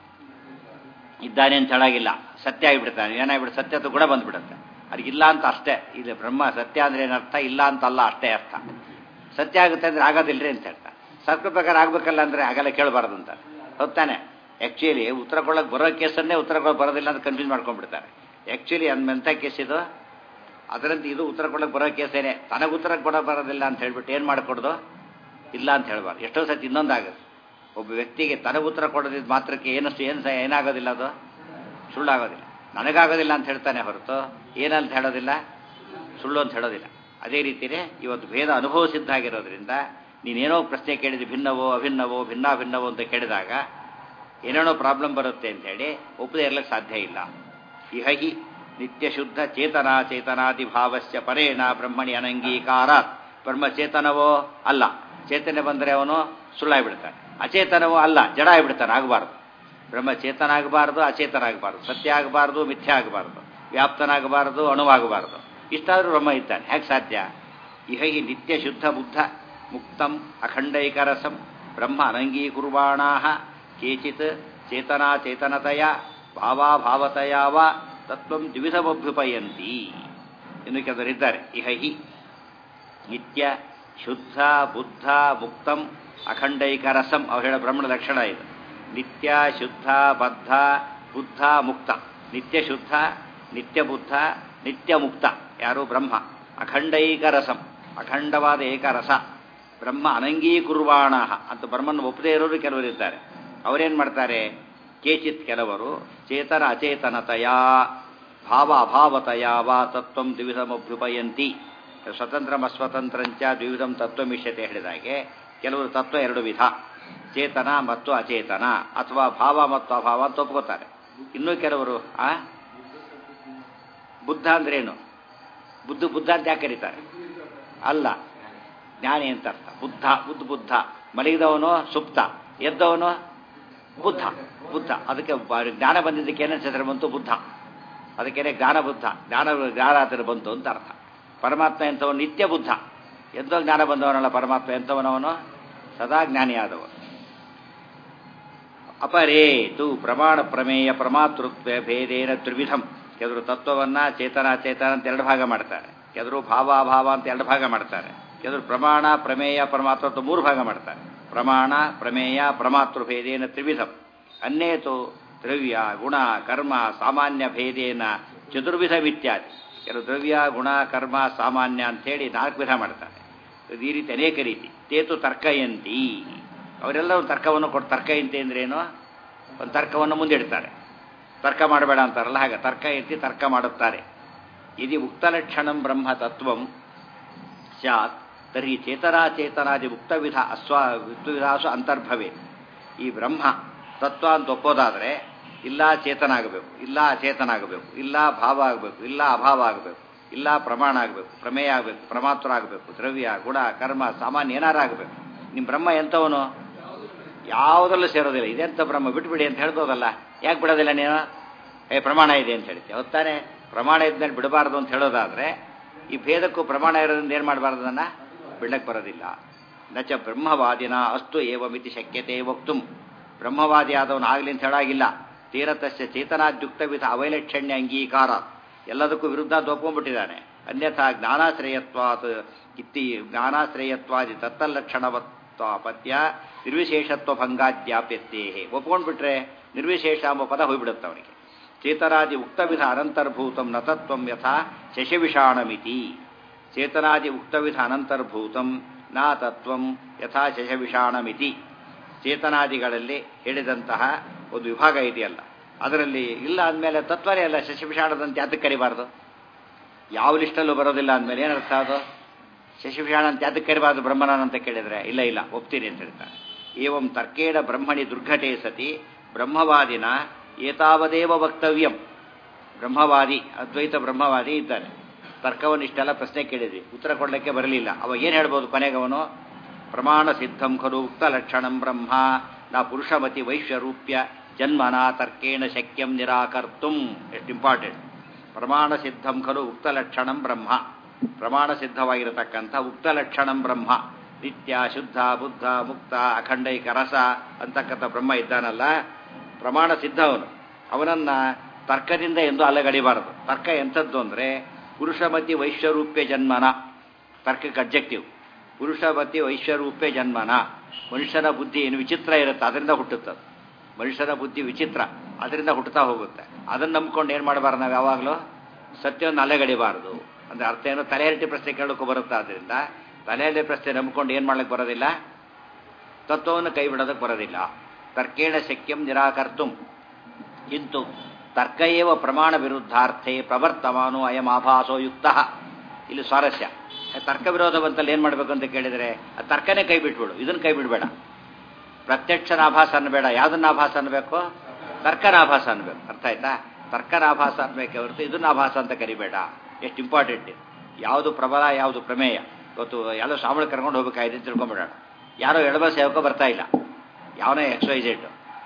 ಇದ್ದಾನೆ ಅಂತ ಹೇಳಾಗಿಲ್ಲ ಸತ್ಯ ಆಗಿಬಿಡ್ತಾನೆ ಏನಾಗ್ಬಿಡುತ್ತೆ ಸತ್ಯದ ಗುಣ ಬಂದ್ಬಿಡುತ್ತೆ ಅದಕ್ಕಿಲ್ಲ ಅಂತ ಅಷ್ಟೇ ಇಲ್ಲಿ ಬ್ರಹ್ಮ ಸತ್ಯ ಅಂದ್ರೆ ಏನರ್ಥ ಇಲ್ಲ ಅಂತಲ್ಲ ಅಷ್ಟೇ ಅರ್ಥ ಸತ್ಯ ಆಗುತ್ತೆ ಅಂದ್ರೆ ಆಗೋದಿಲ್ರಿ ಅಂತ ಹೇಳ್ತಾ ಸರ್ಕ ಪ್ರಕಾರ ಆಗ್ಬೇಕಲ್ಲ ಅಂದ್ರೆ ಆಗಲ್ಲ ಕೇಳಬಾರ್ದು ಅಂತ ಹೊತ್ತಾನೆ ಆ್ಯಕ್ಚುಲಿ ಉತ್ತರ ಕೊಡೋಕೆ ಬರೋ ಕೇಸನ್ನೇ ಉತ್ತರ ಕೊಡೋಕೆ ಬರೋದಿಲ್ಲ ಅಂತ ಕನ್ಫ್ಯೂಸ್ ಮಾಡ್ಕೊಂಡ್ಬಿಡ್ತಾರೆ ಆ್ಯಕ್ಚುಲಿ ಅಂದ್ ಎಂಥ ಕೇಸ್ ಇದು ಅದರಂತೆ ಇದು ಉತ್ತರ ಕೊಡೋಕೆ ಬರೋ ಕೇಸೇನೆ ತನಗೆ ಉತ್ತರ ಕೊಡೋ ಬರೋದಿಲ್ಲ ಅಂತ ಹೇಳ್ಬಿಟ್ಟು ಏನು ಮಾಡಿಕೊಡ್ದು ಇಲ್ಲ ಅಂತ ಹೇಳ್ಬಾರ್ದು ಎಷ್ಟೋ ಸತಿ ಇನ್ನೊಂದಾಗುತ್ತೆ ಒಬ್ಬ ವ್ಯಕ್ತಿಗೆ ತನಗೆ ಉತ್ತರ ಕೊಡೋದಿದ್ದು ಮಾತ್ರಕ್ಕೆ ಏನಷ್ಟು ಏನು ಸ ಏನಾಗೋದಿಲ್ಲ ಅದು ಸುಳ್ಳಾಗೋದಿಲ್ಲ ನನಗಾಗೋದಿಲ್ಲ ಅಂತ ಹೇಳ್ತಾನೆ ಹೊರತು ಏನಂತ ಹೇಳೋದಿಲ್ಲ ಸುಳ್ಳು ಅಂತ ಹೇಳೋದಿಲ್ಲ ಅದೇ ರೀತಿಯೇ ಇವತ್ತು ಭೇದ ಅನುಭವ ಸಿದ್ಧ ಆಗಿರೋದ್ರಿಂದ ನೀನೇನೋ ಪ್ರಶ್ನೆ ಕೇಳಿದ ಭಿನ್ನವೋ ಅಭಿನ್ನವೋ ಭಿನ್ನಾಭಿನ್ನವೋ ಅಂತ ಕೇಳಿದಾಗ ಏನೇನೋ ಪ್ರಾಬ್ಲಮ್ ಬರುತ್ತೆ ಅಂತೇಳಿ ಒಪ್ಪದೇ ಇರಲಿಕ್ಕೆ ಸಾಧ್ಯ ಇಲ್ಲ ಇಹ ಹಿ ನಿತ್ಯ ಶುದ್ಧ ಚೇತನಾ ಚೇತನಾದಿ ಭಾವಸ್ಯ ಪರೇಣ ಬ್ರಹ್ಮಣಿ ಅನಂಗೀಕಾರ ಬ್ರಹ್ಮ ಚೇತನವೋ ಅಲ್ಲ ಚೇತನೆ ಬಂದರೆ ಅವನು ಸುಳ್ಳಾಗ್ಬಿಡ್ತಾನೆ ಅಚೇತನವೋ ಅಲ್ಲ ಜಡ ಆಗಿಬಿಡ್ತಾನೆ ಆಗಬಾರ್ದು ಬ್ರಹ್ಮ ಚೇತನಾಗಬಾರ್ದು ಅಚೇತನಾಗಬಾರ್ದು ಸತ್ಯ ಆಗಬಾರ್ದು ಮಿಥ್ಯ ಆಗಬಾರ್ದು ವ್ಯಾಪ್ತನಾಗಬಾರ್ದು ಅಣುವಾಗಬಾರ್ದು ಇಷ್ಟಾದರೂ ಬ್ರಹ್ಮ ಇದ್ದಾನೆ ಹೇಗೆ ಸಾಧ್ಯ ಇಹ ಹಿ ನಿತ್ಯ ಶುದ್ಧ ಬುದ್ಧ ಮುಕ್ತಂ ಅಖಂಡೈಕರಸಂ ಬ್ರಹ್ಮ ಅನಂಗೀಕುರ್ವಾಣಾ ಕೇಚಿತ್ ಚೇತನಾಚೇತನತೆಯ ಭಾವಾಭಾವತೆಯ ವಾ ತತ್ವಂ ದ್ವಿಧಮಭ್ಯುಪಯಂತಿ ಇನ್ನು ಕೆಲವರಿದ್ದಾರೆ ಇಹ ಹಿ ನಿತ್ಯ ಶುದ್ಧ ಬುದ್ಧ ಮುಕ್ತಂ ಅಖಂಡೈಕರಸಂ ಅವ್ರು ಹೇಳೋ ಬ್ರಹ್ಮಣ ಲಕ್ಷಣ ಇದು ನಿತ್ಯ ಶುದ್ಧ ಬದ್ಧ ಬುದ್ಧ ಮುಕ್ತ ನಿತ್ಯ ಶುದ್ಧ ನಿತ್ಯ ಬುದ್ಧ ನಿತ್ಯ ಮುಕ್ತ ಯಾರು ಬ್ರಹ್ಮ ಅಖಂಡೈಕ ರಸಂ ಅಖಂಡವಾದ ಏಕರಸ ಬ್ರಹ್ಮ ಅನಂಗೀಕುರ್ವಾಣ ಅಂತ ಬ್ರಹ್ಮನ ಒಪ್ಪದೇ ಇರೋರು ಕೆಲವರು ಇದ್ದಾರೆ ಅವರೇನು ಮಾಡ್ತಾರೆ ಕೇಚಿತ್ ಕೆಲವರು ಚೇತನ ಅಚೇತನತೆಯ ಭಾವ ಅಭಾವತೆಯ ವಾ ತತ್ವಂ ದ್ವಿಧಮಭ್ಯುಪಯಂತಿ ಸ್ವತಂತ್ರಂ ಅಸ್ವತಂತ್ರಂಚ ದ್ವಿಧಂ ತತ್ವಮಿಷ್ಯತೆ ಹೇಳಿದಾಗೆ ಕೆಲವರು ತತ್ವ ಎರಡು ವಿಧ ಚೇತನ ಮತ್ತು ಅಚೇತನ ಅಥವಾ ಭಾವ ಮತ್ತು ಅಭಾವ ಅಂತ ಒಪ್ಕೋತಾರೆ ಇನ್ನೂ ಕೆಲವರು ಆ ಬುದ್ಧ ಅಂದ್ರೇನು ಬುದ್ಧ ಬುದ್ಧ ಅಂತ ಯಾಕೆ ಕರೀತಾರೆ ಅಲ್ಲ ಜ್ಞಾನಿ ಅಂತ ಅರ್ಥ ಬುದ್ಧ ಬುದ್ಧ ಬುದ್ಧ ಮಲಗಿದವನು ಸುಪ್ತ ಎದ್ದವನು ಬುದ್ಧ ಬುದ್ಧ ಅದಕ್ಕೆ ಬ- ಜ್ಞಾನ ಬಂದಿದ್ದಕ್ಕೆ ಏನನ್ಸಿದ್ರೆ ಬಂತು ಬುದ್ಧ ಅದಕ್ಕೇನೆ ಜ್ಞಾನ ಬುದ್ಧ ಜ್ಞಾನ ಜ್ಞಾನ ಹತ್ತಿರ ಬಂತು ಅಂತ ಅರ್ಥ ಪರಮಾತ್ಮ ಎಂಥವನು ನಿತ್ಯ ಬುದ್ಧ ಎಂದೋ ಜ್ಞಾನ ಬಂದವನಲ್ಲ ಪರಮಾತ್ಮ ಎಂಥವನವನು ಸದಾ ಜ್ಞಾನಿಯಾದವನು ಅಪರೇತು ಪ್ರಮಾಣ ಪ್ರಮೇಯ ಪ್ರಮಾತೃತ್ವ ಭೇದೇನ ತ್ರಿವಿಧಂ ಕೆಲವರು ತತ್ವವನ್ನ ಚೇತನ ಚೇತನ ಅಂತ ಎರಡು ಭಾಗ ಮಾಡ್ತಾರೆ ಕೆಲವರು ಭಾವಾಭಾವ ಅಂತ ಎರಡು ಭಾಗ ಮಾಡ್ತಾರೆ ಕೆಲವರು ಪ್ರಮಾಣ ಪ್ರಮೇಯ ಪರಮಾತ್ಮ ಅಂತ ಮೂರು ಭಾಗ ಮಾಡ್ತಾರೆ ಪ್ರಮಾಣ ಪ್ರಮೇಯ ಪ್ರಮಾತೃ ಭೇದೇನ ತ್ರಿವಿಧಂ ಅನ್ಯೇತು ದ್ರವ್ಯ ಗುಣ ಕರ್ಮ ಸಾಮಾನ್ಯ ಭೇದೇನ ಚತುರ್ವಿಧ ಇತ್ಯಾದಿ ಕೆಲವು ದ್ರವ್ಯ ಗುಣ ಕರ್ಮ ಸಾಮಾನ್ಯ ಅಂತೇಳಿ ನಾಲ್ಕು ವಿಧ ಮಾಡ್ತಾರೆ ಈ ರೀತಿ ಅನೇಕ ರೀತಿ ತೇತು ತರ್ಕಯಂತಿ ಅವರೆಲ್ಲ ಒಂದು ತರ್ಕವನ್ನು ಕೊಟ್ಟು ತರ್ಕಯಂತಿ ಅಂದ್ರೇನು ಒಂದು ತರ್ಕವನ್ನು ಮುಂದಿಡ್ತಾರೆ ತರ್ಕ ಮಾಡಬೇಡ ಅಂತಾರಲ್ಲ ಹಾಗೆ ತರ್ಕ ಎತ್ತಿ ತರ್ಕ ಮಾಡುತ್ತಾರೆ ಇದು ಉಕ್ತಲಕ್ಷಣಂ ಬ್ರಹ್ಮ ತತ್ವಂ ಸ್ಯಾತ್ ತರ್ಹಿ ಚೇತನಾಚೇತನಾದಿ ಉಕ್ತವಿಧ ಅಸ್ವ ವಿಧಾಸು ಅಂತರ್ಭವೇ ಈ ಬ್ರಹ್ಮ ತತ್ವ ಅಂತ ಒಪ್ಪೋದಾದರೆ ಇಲ್ಲ ಚೇತನ ಆಗಬೇಕು ಇಲ್ಲ ಅಚೇತನ ಆಗಬೇಕು ಇಲ್ಲ ಭಾವ ಆಗಬೇಕು ಇಲ್ಲ ಅಭಾವ ಆಗಬೇಕು ಇಲ್ಲ ಪ್ರಮಾಣ ಆಗಬೇಕು ಪ್ರಮೇಯ ಆಗಬೇಕು ಪ್ರಮಾತ್ರ ಆಗಬೇಕು ದ್ರವ್ಯ ಗುಣ ಕರ್ಮ ಸಾಮಾನ್ಯ ಏನಾರ ಆಗಬೇಕು ನಿಮ್ಮ ಬ್ರಹ್ಮ ಎಂಥವನು ಯಾವುದರಲ್ಲೂ ಸೇರೋದಿಲ್ಲ ಇದೆಂಥ ಬ್ರಹ್ಮ ಬಿಟ್ಬಿಡಿ ಅಂತ ಹೇಳ್ಬೋದಲ್ಲ ಯಾಕೆ ಬಿಡೋದಿಲ್ಲ ನೀನು ಏ ಪ್ರಮಾಣ ಇದೆ ಅಂತ ಹೇಳ್ತೀವಿ ಹೊತ್ತಾನೆ ಪ್ರಮಾಣ ಇದ್ಮೇಲೆ ಬಿಡಬಾರ್ದು ಅಂತ ಹೇಳೋದಾದ್ರೆ ಈ ಭೇದಕ್ಕೂ ಪ್ರಮಾಣ ಇರೋದ್ರಿಂದ ಏನು ಮಾಡಬಾರ್ದು ಅದನ್ನು ಬಿಡಕ್ಕೆ ಬರೋದಿಲ್ಲ ನಚ ಬ್ರಹ್ಮವಾದಿನ ಅಸ್ತು ಏವಮಿತಿ ಶಕ್ಯತೆ ವಕ್ತು ಬ್ರಹ್ಮವಾದಿ ಆದವನು ಆಗಲಿ ಅಂತ ಹೇಳಾಗಿಲ್ಲ ತೀರತಸ್ಯ ಚೇತನಾದ್ಯುಕ್ತವಿಧ ಅವೈಲಕ್ಷಣ್ಯ ಅಂಗೀಕಾರ ಎಲ್ಲದಕ್ಕೂ ವಿರುದ್ಧ ಅಂತ ಒಪ್ಕೊಂಡ್ಬಿಟ್ಟಿದ್ದಾನೆ ಅನ್ಯಥಾ ಜ್ಞಾನಾಶ್ರಯತ್ವಾತ್ ಇತ್ತಿ ಜ್ಞಾನಾಶ್ರಯತ್ವಾದಿ ತತ್ತಲ್ಲಕ್ಷಣವತ್ವಾಪತ್ಯ ನಿರ್ವಿಶೇಷತ್ವ ಭಂಗಾದ್ಯಾಪ್ಯತ್ತೇ ಒಪ್ಕೊಂಡ್ಬಿಟ್ರೆ ನಿರ್ವಿಶೇಷ ಎಂಬ ಪದ ಹೋಗ್ಬಿಡುತ್ತೆ ಅವನಿಗೆ ಚೇತನಾದಿ ಉಕ್ತವಿಧ ಅನಂತರ್ಭೂತಂ ನತತ್ವಂ ಯಥಾ ಶಶವಿಷಾಣಮಿತಿ ಚೇತನಾದಿ ಉಕ್ತವಿಧ ಅನಂತರ್ಭೂತಂ ನಾ ತತ್ವಂ ಯಥಾ ಶಶವಿಷಾಣಮಿತಿ ಚೇತನಾದಿಗಳಲ್ಲಿ ಹೇಳಿದಂತಹ ಒಂದು ವಿಭಾಗ ಇದೆಯಲ್ಲ ಅದರಲ್ಲಿ ಇಲ್ಲ ಅಂದಮೇಲೆ ತತ್ವನೇ ಅಲ್ಲ ಶಶವಿಷಾಣದಂತೆ ಅದಕ್ಕೆ ಕರಿಬಾರ್ದು ಯಾವ ಲಿಸ್ಟಲ್ಲೂ ಬರೋದಿಲ್ಲ ಅಂದಮೇಲೆ ಏನರ್ಥ ಅದು ಶಶಿಭೂಷಣ ಅಂತ ಯಾತಕ್ಕೆ ಕರಿಬಾರ್ದು ಬ್ರಹ್ಮನಾನ್ ಅಂತ ಕೇಳಿದ್ರೆ ಇಲ್ಲ ಇಲ್ಲ ಒಪ್ತೀನಿ ಅಂತ ಹೇಳ್ತಾರೆ ಏವಂ ತರ್ಕೇಣ ಬ್ರಹ್ಮಣಿ ದುರ್ಘಟೆ ಸತಿ ಬ್ರಹ್ಮವಾದಿನ ಏತಾವದೇವ ವಕ್ತವ್ಯಂ ಬ್ರಹ್ಮವಾದಿ ಅದ್ವೈತ ಬ್ರಹ್ಮವಾದಿ ಇದ್ದಾನೆ ತರ್ಕವನ್ನು ಇಷ್ಟೆಲ್ಲ ಪ್ರಶ್ನೆ ಕೇಳಿದ್ವಿ ಉತ್ತರ ಕೊಡಲಿಕ್ಕೆ ಬರಲಿಲ್ಲ ಅವ ಏನು ಹೇಳ್ಬೋದು ಕೊನೆಗವನು ಪ್ರಮಾಣ ಸಿದ್ಧಂ ಖಲು ಉಕ್ತ ಲಕ್ಷಣಂ ಬ್ರಹ್ಮ ನಾ ಪುರುಷಮತಿ ವೈಶ್ಯರೂಪ್ಯ ಜನ್ಮನ ತರ್ಕೇಣ ಶಕ್ಯಂ ನಿರಾಕರ್ತುಂ ಎಷ್ಟು ಇಂಪಾರ್ಟೆಂಟ್ ಪ್ರಮಾಣ ಸಿದ್ಧಂ ಖಲು ಉಕ್ತ ಲಕ್ಷಣಂ ಬ್ರಹ್ಮ ಪ್ರಮಾಣ ಸಿದ್ಧವಾಗಿರತಕ್ಕಂಥ ಉಕ್ತ ಲಕ್ಷಣಂ ಬ್ರಹ್ಮ ನಿತ್ಯ ಶುದ್ಧ ಬುದ್ಧ ಮುಕ್ತ ಅಖಂಡೈಕ ರಸ ಅಂತಕ್ಕಂಥ ಬ್ರಹ್ಮ ಇದ್ದಾನಲ್ಲ ಪ್ರಮಾಣ ಸಿದ್ಧ ಅವನು ಅವನನ್ನ ತರ್ಕದಿಂದ ಎಂದು ಅಲ್ಲಗಡಿಬಾರದು ತರ್ಕ ಎಂಥದ್ದು ಅಂದರೆ ಪುರುಷಮತಿ ವೈಶ್ವರೂಪ್ಯ ಜನ್ಮನ ತರ್ಕಕ್ಕೆ ಅಬ್ಜೆಕ್ಟಿವ್ ಪುರುಷಮತಿ ವೈಶ್ವರೂಪ್ಯ ಜನ್ಮನ ಮನುಷ್ಯನ ಬುದ್ಧಿ ಏನು ವಿಚಿತ್ರ ಇರುತ್ತೆ ಅದರಿಂದ ಹುಟ್ಟುತ್ತದೆ ಮನುಷ್ಯನ ಬುದ್ಧಿ ವಿಚಿತ್ರ ಅದರಿಂದ ಹುಟ್ಟುತ್ತಾ ಹೋಗುತ್ತೆ ಅದನ್ನು ನಂಬ್ಕೊಂಡು ಏನು ಮಾಡಬಾರ್ದು ನಾವು ಯಾವಾಗಲೂ ಸತ್ಯವನ್ನು ಅಲೆಗಡಿಬಾರದು ಅಂದರೆ ಅರ್ಥ ಏನು ತಲೆಹರಟಿ ಪ್ರಶ್ನೆ ಕೇಳೋಕ್ಕೂ ಬರುತ್ತೆ ಆದ್ದರಿಂದ ತಲೆಯಲ್ಲಿ ಪ್ರಶ್ನೆ ನಂಬ್ಕೊಂಡು ಏನು ಮಾಡ್ಲಿಕ್ಕೆ ಬರೋದಿಲ್ಲ ತತ್ವವನ್ನು ಕೈ ಬಿಡೋದಕ್ಕೆ ಬರೋದಿಲ್ಲ ತರ್ಕೇಣ ಶಕ್ಯಂ ನಿರಾಕರ್ತು ಕಿಂತು ತರ್ಕ ಏವ ಪ್ರಮಾಣ ವಿರುದ್ಧಾರ್ಥೆ ಪ್ರವರ್ತಮಾನೋ ಅಯಂ ಆಭಾಸೋ ಯುಕ್ತ ಇಲ್ಲಿ ಸ್ವಾರಸ್ಯ ತರ್ಕ ವಿರೋಧ ಬಂತಲ್ಲಿ ಏನು ಮಾಡಬೇಕು ಅಂತ ಕೇಳಿದರೆ ಆ ತರ್ಕನೇ ಕೈ ಬಿಟ್ಬಿಡು ಇದನ್ನು ಕೈ ಬಿಡಬೇಡ ಪ್ರತ್ಯಕ್ಷನ ಆಭಾಸ ಅನ್ನಬೇಡ ಯಾವುದನ್ನ ಆಭಾಸ ಅನ್ನಬೇಕು ತರ್ಕನ ಆಭಾಸ ಅನ್ನಬೇಕು ಅರ್ಥ ಆಯ್ತಾ ತರ್ಕನ ಆಭಾಸ ಅನ್ಬೇಕೆ ಹೊರತು ಇದನ್ನ ಆಭಾಸ ಅಂತ ಕರಿಬೇಡ ಎಷ್ಟು ಇಂಪಾರ್ಟೆಂಟ್ ಇದು ಯಾವುದು ಪ್ರಬಲ ಯಾವುದು ಪ್ರಮೇಯ ಇವತ್ತು ಎಲ್ಲೋ ಸಾವಳ ಕರ್ಕೊಂಡು ಹೋಗ್ಬೇಕಾಗಿದೆ ಅಂತ ತಿಳ್ಕೊಂಬಿಡೋಣ ಯಾರೋ ಎಡಬ ಸೇವಕ ಬರ್ತಾ ಇಲ್ಲ ಯಾವನೇ ಎಕ್ಸ್ ವೈ ಜೆಡ್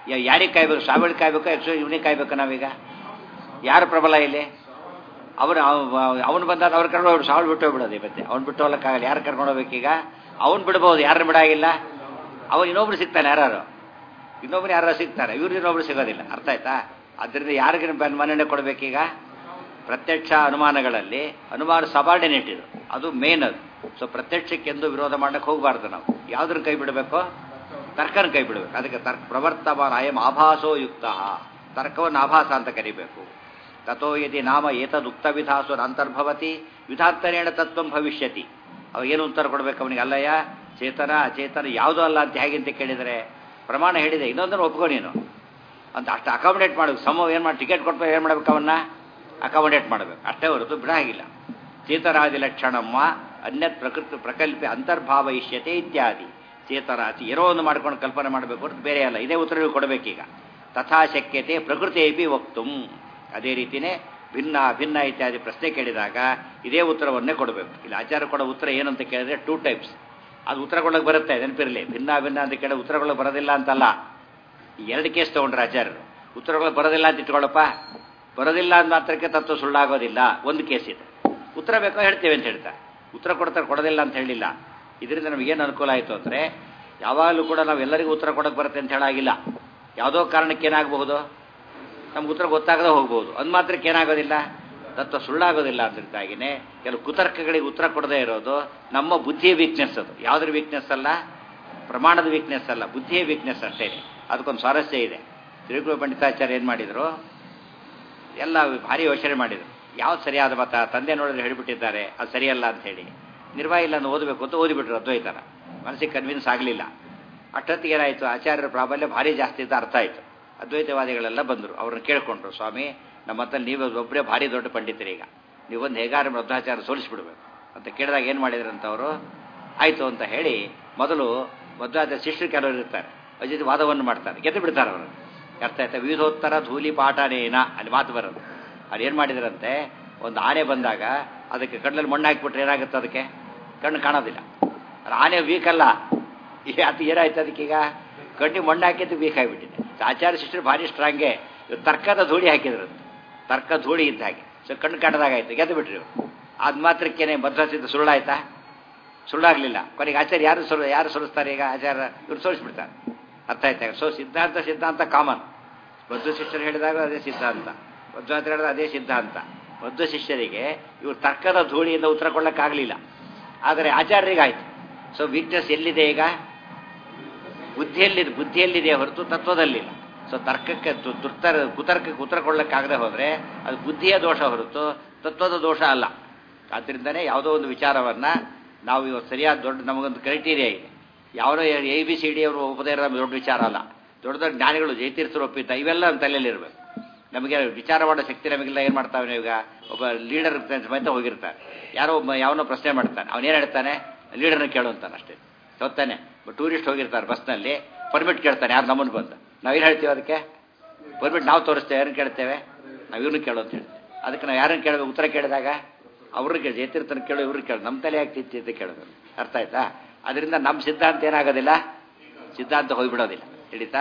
ಯಾರಿಗೆ ಕಾಯ್ಬೇಕು ಸ್ವಾಮಿಗಳಿಗೆ ಕಾಯ್ಬೇಕು ಎಕ್ಸೋ ಇವನಿಗೆ ಕಾಯ್ಬೇಕು ನಾವೀಗ ಯಾರು ಪ್ರಬಲ ಇಲ್ಲಿ ಅವನು ಅವನು ಬಂದಾಗ ಅವ್ರು ಕರ್ಕೊಂಡು ಹೋಗ್ಬಿಡು ಸಾವಳು ಬಿಟ್ಟು ಹೋಗ್ಬಿಡೋದು ಮತ್ತೆ ಅವ್ನು ಬಿಟ್ಟು ಹೋಗ್ಲಿಕ್ಕಾಗಲ್ಲ ಯಾರು ಕರ್ಕೊಂಡು ಹೋಗ್ಬೇಕೀಗ ಅವ್ನು ಬಿಡ್ಬೋದು ಯಾರನ್ನ ಬಿಡಾಗಿಲ್ಲ ಅವನು ಇನ್ನೊಬ್ರು ಸಿಗ್ತಾನೆ ಯಾರು ಇನ್ನೊಬ್ರು ಯಾರು ಸಿಗ್ತಾರೆ ಇವ್ರು ಇನ್ನೊಬ್ರು ಸಿಗೋದಿಲ್ಲ ಅರ್ಥ ಆಯ್ತಾ ಅದರಿಂದ ಯಾರಿಗೆ ಮನ್ನಣೆ ಕೊಡಬೇಕೀಗ ಪ್ರತ್ಯಕ್ಷ ಅನುಮಾನಗಳಲ್ಲಿ ಅನುಮಾನ ಸಬಾರ್ಡಿನೇಟ್ ಇದು ಅದು ಮೇನ್ ಅದು ಸೊ ಪ್ರತ್ಯಕ್ಷಕ್ಕೆಂದು ವಿರೋಧ ಮಾಡಕ್ಕೆ ಹೋಗಬಾರ್ದು ನಾವು ಯಾವ್ದ್ರ ಕೈ ಬಿಡಬೇಕು ತರ್ಕನ ಕೈ ಬಿಡಬೇಕು ಅದಕ್ಕೆ ತರ್ಕ ಪ್ರವರ್ತಮಾನ ಅಯಂ ಆಭಾಸೋ ಯುಕ್ತ ತರ್ಕವನ್ನು ಆಭಾಸ ಅಂತ ಕರಿಬೇಕು ತಥೋ ಯದಿ ನಾಮ ಏತದುಕ್ತ ವಿಧಾಸು ಅಂತರ್ಭವತಿ ವಿಧಾಂತರೇಣ ತತ್ವಂ ಭವಿಷ್ಯತಿ ಅವ ಏನು ಉತ್ತರ ಕೊಡ್ಬೇಕು ಅವನಿಗೆ ಅಲ್ಲಯ್ಯ ಚೇತನ ಅಚೇತನ ಯಾವುದೂ ಅಲ್ಲ ಅಂತ ಹೇಗೆ ಅಂತ ಕೇಳಿದರೆ ಪ್ರಮಾಣ ಹೇಳಿದೆ ಇನ್ನೊಂದನ್ನು ಒಪ್ಕೊ ನೀನು ಅಂತ ಅಷ್ಟು ಅಕಾಮಿಡೇಟ್ ಮಾಡಬೇಕು ಸಮ ಏನು ಮಾಡಿ ಟಿಕೆಟ್ ಕೊಟ್ಟು ಏನು ಮಾಡ್ಬೇಕು ಅವನ್ನ ಅಕಾಮಿಡೇಟ್ ಮಾಡಬೇಕು ಅಷ್ಟೇ ಹೊರತು ಬಿಡ ಹಾಗಿಲ್ಲ ಚೇತರಾದಿ ಲಕ್ಷಣಮ್ಮ ಅನ್ಯತ್ ಪ್ರಕೃತಿ ಪ್ರಕಲ್ಪೆ ಅಂತರ್ಭಾವಯಿಷ್ಯತೆ ಇತ್ಯಾದಿ ಚೇತರಾತಿ ಏನೋ ಒಂದು ಮಾಡ್ಕೊಂಡು ಕಲ್ಪನೆ ಮಾಡಬೇಕು ಹೊರತು ಬೇರೆ ಅಲ್ಲ ಇದೇ ಉತ್ತರ ಕೊಡಬೇಕೀಗ ತಥಾ ಶಕ್ಯತೆ ಪ್ರಕೃತಿ ವಕ್ತುಂ ಅದೇ ರೀತಿಯೇ ಭಿನ್ನ ಭಿನ್ನ ಇತ್ಯಾದಿ ಪ್ರಶ್ನೆ ಕೇಳಿದಾಗ ಇದೇ ಉತ್ತರವನ್ನೇ ಕೊಡಬೇಕು ಇಲ್ಲಿ ಆಚಾರ ಕೊಡೋ ಉತ್ತರ ಏನಂತ ಕೇಳಿದ್ರೆ ಟೂ ಟೈಪ್ಸ್ ಅದು ಉತ್ತರ ಕೊಡೋಕೆ ಬರುತ್ತೆ ನೆನಪಿರಲಿ ಭಿನ್ನ ಭಿನ್ನ ಅಂತ ಕೇಳಿ ಉತ್ತರಗಳು ಬರೋದಿಲ್ಲ ಅಂತಲ್ಲ ಈ ಎರಡು ಕೇಸ್ ತೊಗೊಂಡ್ರೆ ಆಚಾರ್ಯರು ಉತ್ತರಗಳು ಬರೋದಿಲ್ಲ ಅಂತ ಇಟ್ಕೊಳ್ಳಪ್ಪ ಬರೋದಿಲ್ಲ ಅಂದ ಮಾತ್ರಕ್ಕೆ ತತ್ವ ಸುಳ್ಳಾಗೋದಿಲ್ಲ ಒಂದು ಕೇಸ್ ಇದೆ ಉತ್ತರ ಬೇಕೋ ಹೇಳ್ತೇವೆ ಅಂತ ಹೇಳ್ತಾರೆ ಉತ್ತರ ಕೊಡ್ತಾರೆ ಕೊಡೋದಿಲ್ಲ ಅಂತ ಹೇಳಿಲ್ಲ ಇದರಿಂದ ನಮಗೇನು ಅನುಕೂಲ ಆಯಿತು ಅಂದರೆ ಯಾವಾಗಲೂ ಕೂಡ ನಾವು ಎಲ್ಲರಿಗೂ ಉತ್ತರ ಕೊಡೋಕೆ ಬರುತ್ತೆ ಅಂತ ಹೇಳಾಗಿಲ್ಲ ಯಾವುದೋ ಕಾರಣಕ್ಕೆ ಏನಾಗಬಹುದು ನಮ್ಗೆ ಉತ್ತರ ಗೊತ್ತಾಗದೆ ಹೋಗ್ಬೋದು ಅಂದ್ ಮಾತ್ರಕ್ಕೆ ಏನಾಗೋದಿಲ್ಲ ತತ್ವ ಸುಳ್ಳಾಗೋದಿಲ್ಲ ಅಂದ್ರಿಂದಾಗಿನೇ ಕೆಲವು ಕುತರ್ಕಗಳಿಗೆ ಉತ್ತರ ಕೊಡದೇ ಇರೋದು ನಮ್ಮ ಬುದ್ಧಿಯ ವೀಕ್ನೆಸ್ ಅದು ಯಾವುದ್ರ ವೀಕ್ನೆಸ್ ಅಲ್ಲ ಪ್ರಮಾಣದ ವೀಕ್ನೆಸ್ ಅಲ್ಲ ಬುದ್ಧಿಯ ವೀಕ್ನೆಸ್ ಅಷ್ಟೇ ಅದಕ್ಕೊಂದು ಸ್ವಾರಸ್ಯ ಇದೆ ತ್ರಿಗುರು ಪಂಡಿತಾಚಾರ್ಯ ಏನು ಮಾಡಿದರು ಎಲ್ಲ ಭಾರಿ ಯೋಚನೆ ಮಾಡಿದರು ಯಾವ್ದು ಸರಿಯಾದ ಮತ ತಂದೆ ನೋಡಿದ್ರೆ ಹೇಳಿಬಿಟ್ಟಿದ್ದಾರೆ ಅದು ಸರಿಯಲ್ಲ ಅಂತ ಹೇಳಿ ನಿರ್ವಾಹ ಇಲ್ಲ ಅಂತ ಓದಬೇಕು ಅಂತ ಓದಿಬಿಟ್ರು ಅದ್ವೈತನ ಮನಸ್ಸಿಗೆ ಕನ್ವಿನ್ಸ್ ಆಗಲಿಲ್ಲ ಅಷ್ಟೊತ್ತಿಗೆ ಏನಾಯಿತು ಆಚಾರ್ಯರ ಪ್ರಾಬಲ್ಯ ಭಾರಿ ಜಾಸ್ತಿ ಅಂತ ಅರ್ಥ ಆಯಿತು ಅದ್ವೈತವಾದಿಗಳೆಲ್ಲ ಬಂದರು ಅವ್ರನ್ನ ಕೇಳ್ಕೊಂಡ್ರು ಸ್ವಾಮಿ ನಮ್ಮ ಹತ್ತಲ್ಲಿ ನೀವು ಒಬ್ಬರೇ ಭಾರಿ ದೊಡ್ಡ ಪಂಡಿತರು ಈಗ ನೀವೊಂದು ಹೇಗಾರು ಮಧ್ವಾಚಾರ ಸೋಲಿಸ್ಬಿಡ್ಬೇಕು ಅಂತ ಕೇಳಿದಾಗ ಏನು ಮಾಡಿದ್ರಂತ ಅವರು ಆಯಿತು ಅಂತ ಹೇಳಿ ಮೊದಲು ಮಧ್ವಾಚಾರ ಶಿಷ್ಯರು ಕೆಲವರು ಇರ್ತಾರೆ ಅದ್ರ ಜೊತೆ ವಾದವನ್ನು ಮಾಡ್ತಾರೆ ಗೆದ್ದು ಬಿಡ್ತಾರೆ ಅವರು ಅರ್ಥ ಆಯ್ತಾ ವಿವಿಧೋತ್ತರ ಧೂಲಿ ಪಾಠನೇನ ಅಲ್ಲಿ ಮಾತು ಬರೋದು ಅವ್ರು ಏನು ಮಾಡಿದ್ರಂತೆ ಒಂದು ಆನೆ ಬಂದಾಗ ಅದಕ್ಕೆ ಕಣ್ಣಲ್ಲಿ ಮಣ್ಣು ಹಾಕಿಬಿಟ್ರೆ ಏನಾಗುತ್ತೆ ಅದಕ್ಕೆ ಕಣ್ಣು ಕಾಣೋದಿಲ್ಲ ಅದು ಆನೆ ವೀಕ್ ಅಲ್ಲ ಈ ಅದು ಏನಾಯ್ತು ಅದಕ್ಕೀಗ ಕಣ್ಣಿಗೆ ಮಣ್ಣು ಹಾಕಿದ್ದು ವೀಕ್ ಆಗಿಬಿಟ್ಟಿದೆ ಆಚಾರ್ಯ ಶಿಷ್ಯರು ಭಾರಿ ಸ್ಟ್ರಾಂಗೆ ತರ್ಕದ ಧೂಳಿ ಹಾಕಿದ್ರಂತೆ ತರ್ಕ ಧೂಳಿ ಇದ್ದ ಹಾಗೆ ಸೊ ಕಣ್ಣು ಕಾಣದಾಗಾಯ್ತು ಗೆದ್ದು ಬಿಟ್ರಿ ಅದು ಮಾತ್ರಕ್ಕೇನೆ ಭದ್ರಸಿದ್ದ ಸುಳ್ಳಾಯ್ತಾ ಸುಳ್ಳಾಗಲಿಲ್ಲ ಕೊನೆಗೆ ಆಚಾರ್ಯ ಯಾರು ಸುಳ್ಳು ಯಾರು ಸುಳಿಸ್ತಾರೆ ಈಗ ಆಚಾರ್ಯ ಇವ್ರು ಸೋಲಿಸ್ಬಿಡ್ತಾರೆ ಅರ್ಥ ಆಯ್ತಾ ಸೊ ಸಿದ್ಧಾಂತ ಸಿದ್ಧಾಂತ ಕಾಮನ್ ಮಧ್ವ ಶಿಷ್ಯರು ಹೇಳಿದಾಗ ಅದೇ ಸಿದ್ಧಾಂತ ಮಧ್ವಾಚಾರ್ಯ ಹೇಳಿದಾಗ ಅದೇ ಸಿದ್ಧಾಂತ ಮಧ್ವ ಶಿಷ್ಯರಿಗೆ ಇವ್ರು ತರ್ಕದ ಧೂಳಿಯಿಂದ ಉತ್ತರ ಕೊಡೋಕ್ಕಾಗಲಿಲ್ಲ ಆದರೆ ಆಚಾರ್ಯರಿಗಾಯ್ತು ಸೊ ವೀಕ್ನೆಸ್ ಎಲ್ಲಿದೆ ಈಗ ಬುದ್ಧಿಯಲ್ಲಿದೆ ಬುದ್ಧಿಯಲ್ಲಿದೆ ಹೊರತು ತತ್ವದಲ್ಲಿಲ್ಲ ಸೊ ತರ್ಕಕ್ಕೆ ದುರ್ತರ ಕುತರ್ಕಕ್ಕೆ ಉತ್ತರ ಕೊಡಲಿಕ್ಕಾಗದೆ ಹೋದರೆ ಅದು ಬುದ್ಧಿಯ ದೋಷ ಹೊರತು ತತ್ವದ ದೋಷ ಅಲ್ಲ ಆದ್ದರಿಂದನೇ ಯಾವುದೋ ಒಂದು ವಿಚಾರವನ್ನು ನಾವು ಇವತ್ತು ಸರಿಯಾದ ದೊಡ್ಡ ನಮಗೊಂದು ಕ್ರೈಟೀರಿಯಾ ಇದೆ ಯಾವುದೋ ಎ ಬಿ ಸಿ ಡಿ ಅವರು ಒಪ್ಪದೇ ಇರೋ ದೊಡ್ಡ ವಿಚಾರ ಅಲ್ಲ ದೊಡ್ಡ ದೊಡ್ಡ ಜ್ಞಾನಿಗಳು ಜೈತೀರ್ಥರು ಒಪ್ಪಿದ್ದ ಇವೆಲ್ಲ ನಮ್ಮ ತಲೆಯಲ್ಲಿ ಇರಬೇಕು ನಮಗೆ ವಿಚಾರ ಮಾಡೋ ಶಕ್ತಿ ನಮಗೆಲ್ಲ ಏನು ಮಾಡ್ತಾವೆ ಈಗ ಒಬ್ಬ ಲೀಡರ್ ಸಮೇತ ಹೋಗಿರ್ತಾರೆ ಯಾರೋ ಒಬ್ಬ ಯಾವನೋ ಪ್ರಶ್ನೆ ಮಾಡ್ತಾನೆ ಅವನೇನು ಹೇಳ್ತಾನೆ ಲೀಡರ್ನ ಕೇಳು ಅಂತಾನೆ ಅಷ್ಟೇ ಗೊತ್ತಾನೆ ಟೂರಿಸ್ಟ್ ಹೋಗಿರ್ತಾರೆ ಬಸ್ನಲ್ಲಿ ಪರ್ಮಿಟ್ ಕೇಳ್ತಾನೆ ಯಾರು ನಮ್ಮನ್ನು ಬಂದು ನಾವೇನು ಹೇಳ್ತೀವಿ ಅದಕ್ಕೆ ಪರ್ಮಿಟ್ ನಾವು ತೋರಿಸ್ತೇವೆ ಯಾರನ್ನು ಕೇಳ್ತೇವೆ ನಾವು ಇವ್ರನ್ನ ಕೇಳು ಅಂತ ಹೇಳ್ತೇವೆ ಅದಕ್ಕೆ ನಾವು ಯಾರನ್ನು ಕೇಳಬೇಕು ಉತ್ತರ ಕೇಳಿದಾಗ ಅವ್ರನ್ನ ಕೇಳಿ ಜೈತೀರ್ಥನ ಕೇಳು ಇವ್ರಿಗೆ ಕೇಳು ನಮ್ಮ ತಲೆ ಆಗ್ತಿತ್ತು ಅಂತ ಕೇಳೋದು ಅರ್ಥ ಆಯ್ತಾ ಅದರಿಂದ ನಮ್ಮ ಸಿದ್ಧಾಂತ ಏನಾಗೋದಿಲ್ಲ ಸಿದ್ಧಾಂತ ಹೋಗ್ಬಿಡೋದಿಲ್ಲ ತಿಳಿತಾ